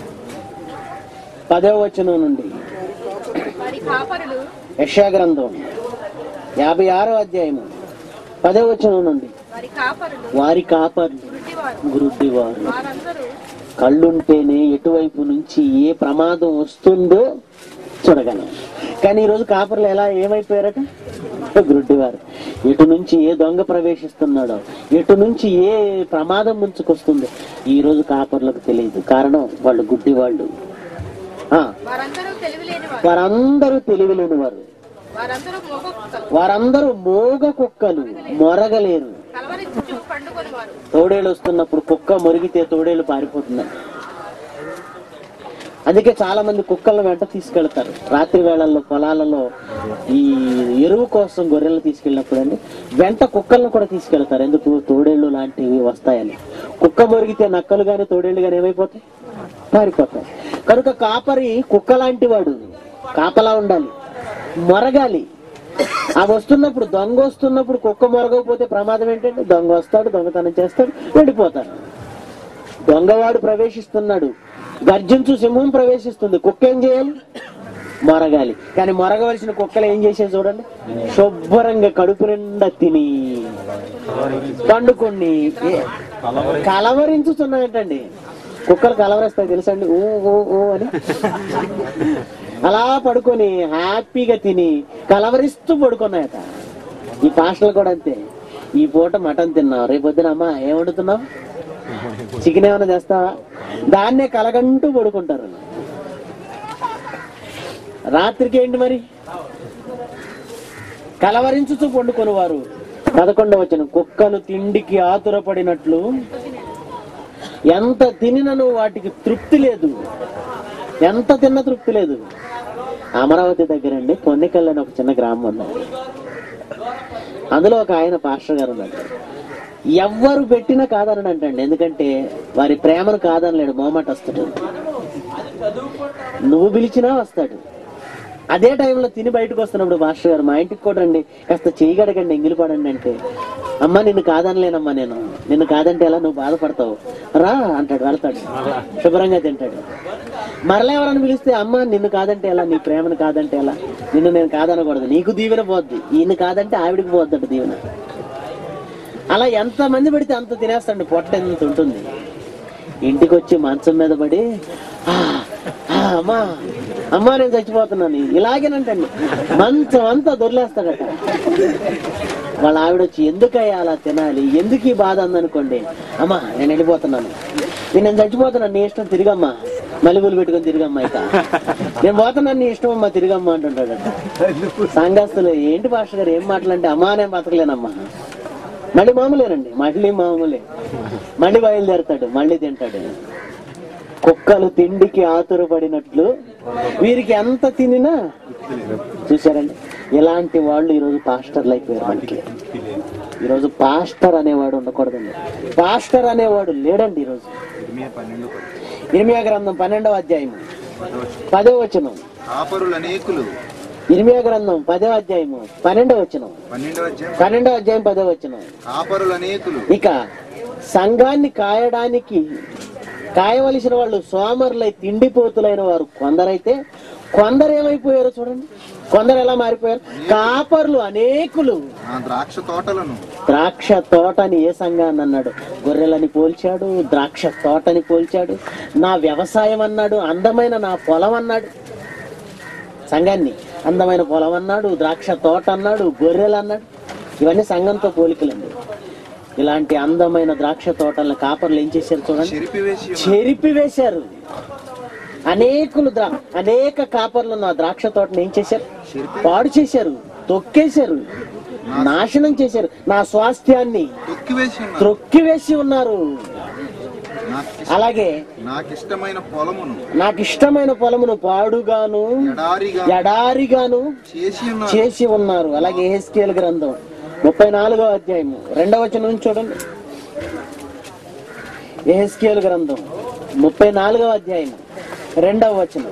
పదవ వచనం నుండి వారి కాపరులు యశ్యా గ్రంథం యాభై ఆరో అధ్యాయము పదవ వచనం నుండి వారి కాపరులు వారి కాపర్లు గుడ్డివారు గురుద్దివారు వారందరూ కళ్ళుంటేనే ఎటువైపు నుంచి ఏ ప్రమాదం వస్తుందో చూడగలం కానీ ఈరోజు కాపర్లు ఎలా ఏమైపోయారట గుడ్డివారు ఎటు నుంచి ఏ దొంగ ప్రవేశిస్తున్నాడో ఎటు నుంచి ఏ ప్రమాదం ముంచుకొస్తుందో ఈ రోజు కాపర్లకు తెలియదు కారణం వాళ్ళు గుడ్డి వాళ్ళు ఆ, వారందరూ తెలివిలేని వారు వారందరూ తెలివిలేని వారు వారందరూ మోగొక్కలు వారందరూ మోగ కుక్కలు మొరగలేరు కలవరించి పండుకొని వారు తోడేళ్ళు వస్తున్నప్పుడు కుక్క మురిగితే తోడేళ్ళు పారిపోతుందండి అందుకే చాలా మంది కుక్కలను వెంట తీసుకెళ్తారు రాత్రి వేళల్లో పొలాలలో ఈ ఎరువు కోసం గొర్రెలు తీసుకెళ్ళినప్పుడు అండి వెంట కుక్కలను కూడా తీసుకెళ్తారు ఎందుకు తోడేళ్ళు లాంటివి వస్తాయని కుక్క మురిగితే నక్కలు గాని తోడేళ్ళు గాని ఏమైపోతాయి పారిపోతాయి కనుక కాపరి కుక్క లాంటి వాడు కాపలా ఉండాలి మొరగాలి అవి వస్తున్నప్పుడు దొంగ వస్తున్నప్పుడు కుక్క మొరగకపోతే ప్రమాదం ఏంటంటే దొంగ వస్తాడు దొంగతనం చేస్తాడు వెళ్ళిపోతాడు దొంగవాడు ప్రవేశిస్తున్నాడు గర్జించు సింహం ప్రవేశిస్తుంది కుక్క ఏం చేయాలి మొరగాలి కానీ మొరగవలసిన కుక్కలు ఏం చేసేది చూడండి శుభ్రంగా కడుపు నిండా తిని పండుకొని ఏ- కలవరించుతున్నాయంటండి కుక్కలు కలవరిస్తాయి తెలుసండి ఊ ఊ ఊ అని అలా పడుకొని హ్యాపీగా తిని కలవరిస్తూ పడుకున్నాయట ఈ పాస్టలు కూడా అంతే ఈ పూట మటన్ తిన్నావు రేపు పొద్దున అమ్మా ఏం వండుతున్నావు చికెన్ ఏమైనా చేస్తావా దాన్నే కలగంటూ పడుకుంటారు రాత్రికి ఏంటి మరి కలవరించుతూ పండుకొని వారు పదకొండవ వచ్చిన కుక్కలు తిండికి ఆతురపడినట్లు ఎంత తినినను వాటికి తృప్తి లేదు ఎంత తిన్న తృప్తి లేదు అమరావతి దగ్గరండి పొన్నికల్ అని ఒక చిన్న గ్రామం ఉంది అందులో ఒక ఆయన పాస్టర్ గారు ఉన్నాడు ఎవ్వరు పెట్టినా కాదనడు అంటండి ఎందుకంటే వారి ప్రేమను కాదనలేడు మోమాట వస్తాడు నువ్వు పిలిచినా వస్తాడు అదే టైంలో తిని బయటకు వస్తున్నప్పుడు మాస్టర్ గారు మా ఇంటికి కూడా రండి కాస్త చేయగడగండి ఎంగిలి పడండి అంటే అమ్మ నిన్ను కాదనలేనమ్మా నేను నిన్ను కాదంటే ఎలా నువ్వు బాధపడతావు రా అంటాడు వెళ్తాడు శుభ్రంగా తింటాడు మరలా ఎవరైనా పిలిస్తే అమ్మ నిన్ను కాదంటే ఎలా నీ ప్రేమను కాదంటే ఎలా నిన్ను నేను కాదనకూడదు నీకు దీవెన పోద్ది ఈయన కాదంటే ఆవిడికి పోద్దట దీవెన అలా ఎంత మంది పెడితే అంత తినేస్తాడు పొట్ట ఎంత ఉంటుంది ఇంటికి వచ్చి మంచం మీద పడి "ఆ, ఆ, అమ్మా అమ్మా నేను చచ్చిపోతున్నాను ఇలాగేనంటండి మంచం అంతా దొరిలేస్తాడట వాళ్ళ ఆవిడ వచ్చి ఎందుకయ్యా అలా తినాలి ఎందుకు ఈ బాధ అందనుకోండి అమ్మా నేను వెళ్ళిపోతున్నాను నేను నేను చచ్చిపోతున్నాను నీ ఇష్టం తిరిగమ్మా మల్లెపూలు పెట్టుకొని తిరిగమ్మా ఇక నేను పోతున్నాను నీ ఇష్టం అమ్మా తిరిగమ్మా అంటుంటాడట సంఘస్థులు ఏంటి పాస్టర్ గారు ఏం మాటలంటే అమ్మా నేను బతకలేనమ్మా మళ్ళీ మామూలేనండి మళ్ళీ మామూలే మళ్ళీ బయలుదేరతాడు మళ్ళీ తింటాడు కుక్కలు తిండికి ఆతురపడినట్లు వీరికి ఎంత తినినా చూసారండి ఇలాంటి వాళ్ళు ఈరోజు పాస్టర్లు అయిపోయారు మనకి ఈరోజు పాస్టర్ అనేవాడు ఉండకూడదండి పాస్టర్ అనేవాడు లేడండి ఈరోజు ఇర్మియా గ్రంథం పన్నెండవ అధ్యాయం పదో వచనం కాపరులు అనేకులు ఇర్మియా గ్రంథం పదో అధ్యాయము పన్నెండవ వచనం పన్నెండవ అధ్యాయం పన్నెండవ అధ్యాయం పదో వచనం కాపరులు అనేకులు ఇక సంఘాన్ని కాయడానికి కాయవలసిన వాళ్ళు సోమరులై తిండిపోతులైన వారు కొందరైతే కొందరు ఏమైపోయారో చూడండి కొందరు ఎలా మారిపోయారు కాపర్లు అనేకులు ఆ ద్రాక్ష తోటలను ద్రాక్ష తోటని ఏ సంఘాన్ని అన్నాడు గొర్రెలని పోల్చాడు ద్రాక్ష తోటని పోల్చాడు నా వ్యవసాయం అన్నాడు అందమైన నా పొలం అన్నాడు సంఘాన్ని అందమైన పొలం అన్నాడు ద్రాక్ష తోట అన్నాడు గొర్రెలు అన్నాడు ఇవన్నీ సంఘంతో పోలికలండి ఇలాంటి అందమైన ద్రాక్ష తోటలను కాపర్లు ఏం చేశారు చూడండి చెరిపివేసి చెరిపి వేశారు అనేకులు ద్రా అనేక కాపర్లు నా ద్రాక్ష తోటను ఏం చేశారు పాడు చేశారు తొక్కేశారు నాశనం చేశారు నా స్వాస్థ్యాన్ని తొక్కివేసి ఉన్నారు త్రొక్కివేసి ఉన్నారు నాకు అలాగే నాకు ఇష్టమైన పొలమును నాకు ఇష్టమైన పొలమును పాడుగాను ఎడారిగా ఎడారిగాను చేసి ఉన్నారు చేసి ఉన్నారు అలాగే ఏహెస్కేల్ గ్రంథం ముప్పై నాలుగో అధ్యాయము రెండవ వచనం నుంచి చూడండి ఏహెస్కేల్ గ్రంథం ముప్పై నాలుగవ అధ్యాయం రెండవ వచనం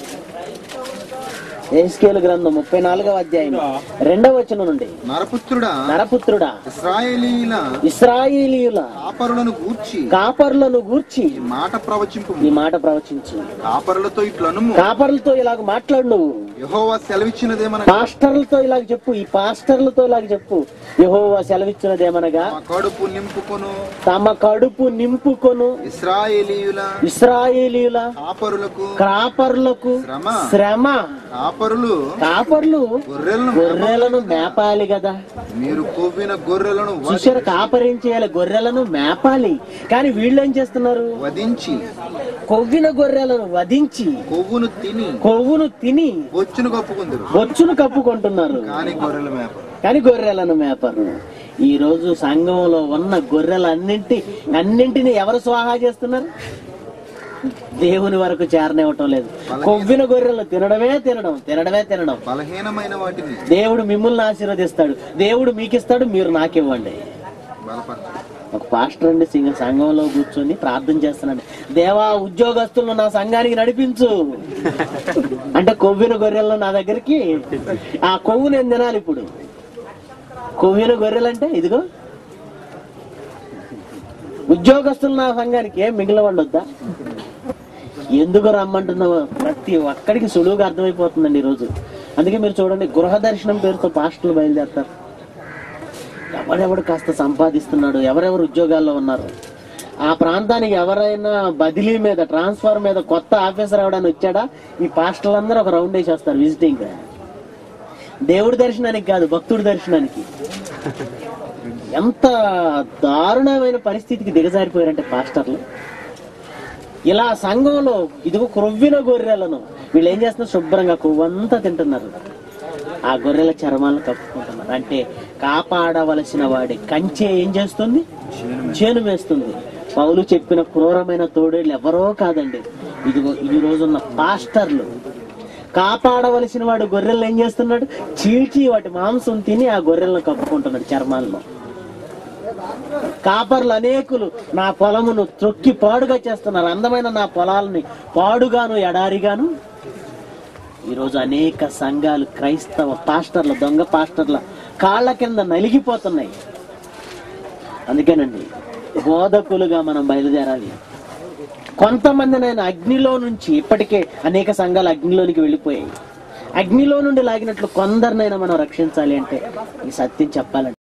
ఏహెస్కేల్ గ్రంథం ముప్పై నాలుగవ అధ్యాయం రెండవ వచనం నుండి నరపుత్రుడా నరపుత్రుడా ఇస్రాయేలీల ఇస్రాయేలీయుల కాపరులను గూర్చి కాపర్లను గూర్చి ఈ మాట ప్రవచింపు ఈ మాట ప్రవచించు కాపరులతో ఇట్లనుము కాపర్లతో ఇలాగ మాట్లాడు నువ్వు యెహోవా సెలవిచ్చినదేమన పాస్టర్లతో ఇలాగ చెప్పు ఈ పాస్టర్లతో ఇలాగ చెప్పు యెహోవా సెలవిచ్చినదేమనగా మా కడుపు నింపుకొను తమ కడుపు నింపుకొను ఇస్రాయేలీయుల ఇస్రాయేలీయుల కాపరులకు కాపర్లకు శ్రమ శ్రమ కాపరులు కాపర్లు గొర్రెలను గొర్రెలను మేపాలి కదా మీరు కొవ్విన గొర్రెలను వ- చూసారు కాపరేం చేయాలి గొర్రెలను మేపాలి కానీ వీళ్ళు ఏం చేస్తున్నారు వధించి కొవ్విన గొర్రెలను వధించి కొవ్వును తిని కొవ్వును తిని బొచ్చును కప్పుకుందరు బొచ్చును కప్పుకుంటున్నారు కానీ గొర్రెల మేప కానీ గొర్రెలను మేపరు ఈ రోజు సంఘంలో ఉన్న గొర్రెలన్నింటి అన్నింటిని ఎవరు స్వాహా చేస్తున్నారు దేవుని వరకు చేరనివ్వటం లేదు కొవ్విన గొర్రెలు తినడమే తినడం తినడమే తినడం బలహీనమైన వాటిని దేవుడు మిమ్మల్ని ఆశీర్వదిస్తాడు దేవుడు మీకు ఇస్తాడు మీరు నాకివ్వండి బలపరచు ఒక పాస్టర్ అండి సింగ సంఘంలో కూర్చొని ప్రార్థన చేస్తున్నాడు దేవా ఉద్యోగస్తులను నా సంఘానికి నడిపించు అంటే కొవ్విన గొర్రెలను నా దగ్గరికి ఆ కొవ్వు నేను తినాలి ఇప్పుడు కొవ్విన గొర్రెలు అంటే ఇదిగో ఉద్యోగస్తులు నా సంఘానికి ఏం మిగిలిన వాళ్ళు వద్దా ఎందుకు రమ్మంటున్నావో ప్రతి ఒక్కడికి సులువుగా అర్థమైపోతుందండి ఈరోజు అందుకే మీరు చూడండి గృహ దర్శనం పేరుతో పాస్టర్లు బయలుదేరతారు ఎవరెవడు కాస్త సంపాదిస్తున్నాడు ఎవరెవరు ఉద్యోగాల్లో ఉన్నారు ఆ ప్రాంతానికి ఎవరైనా బదిలీ మీద ట్రాన్స్ఫర్ మీద కొత్త ఆఫీసర్ ఎవడైనా వచ్చాడా ఈ పాస్టర్లందరూ ఒక రౌండ్ వేసేస్తారు విజిటింగ్ దేవుడి దర్శనానికి కాదు భక్తుడి దర్శనానికి ఎంత దారుణమైన పరిస్థితికి దిగజారిపోయారంటే పాస్టర్లు ఇలా సంఘంలో ఇదిగో క్రొవ్విన గొర్రెలను వీళ్ళు ఏం చేస్తున్నారు శుభ్రంగా కొవ్వంతా తింటున్నారు ఆ గొర్రెల చర్మాలను కప్పుకుంటున్నారు అంటే కాపాడవలసిన వాడి కంచె ఏం చేస్తుంది చేను వేస్తుంది పౌలు చెప్పిన క్రూరమైన తోడేళ్ళు ఎవరో కాదండి ఇదిగో ఈ రోజున్న పాస్టర్లు కాపాడవలసిన వాడు గొర్రెలు ఏం చేస్తున్నాడు చీల్చి వాటి మాంసం తిని ఆ గొర్రెలను కప్పుకుంటున్నాడు చర్మాల్లో కాపర్లు అనేకులు నా పొలమును త్రొక్కి పాడుగా చేస్తున్నారు అందమైన నా పొలాలని పాడుగాను ఎడారిగాను ఈరోజు అనేక సంఘాలు క్రైస్తవ పాస్టర్ల దొంగ పాస్టర్ల కాళ్ళ కింద నలిగిపోతున్నాయి అందుకేనండి బోధకులుగా మనం బయలుదేరాలి కొంతమంది నేను అగ్నిలో నుంచి ఇప్పటికే అనేక సంఘాలు అగ్నిలోనికి వెళ్ళిపోయాయి అగ్నిలో నుండి లాగినట్లు కొందరినైనా మనం రక్షించాలి అంటే ఈ సత్యం చెప్పాలంటే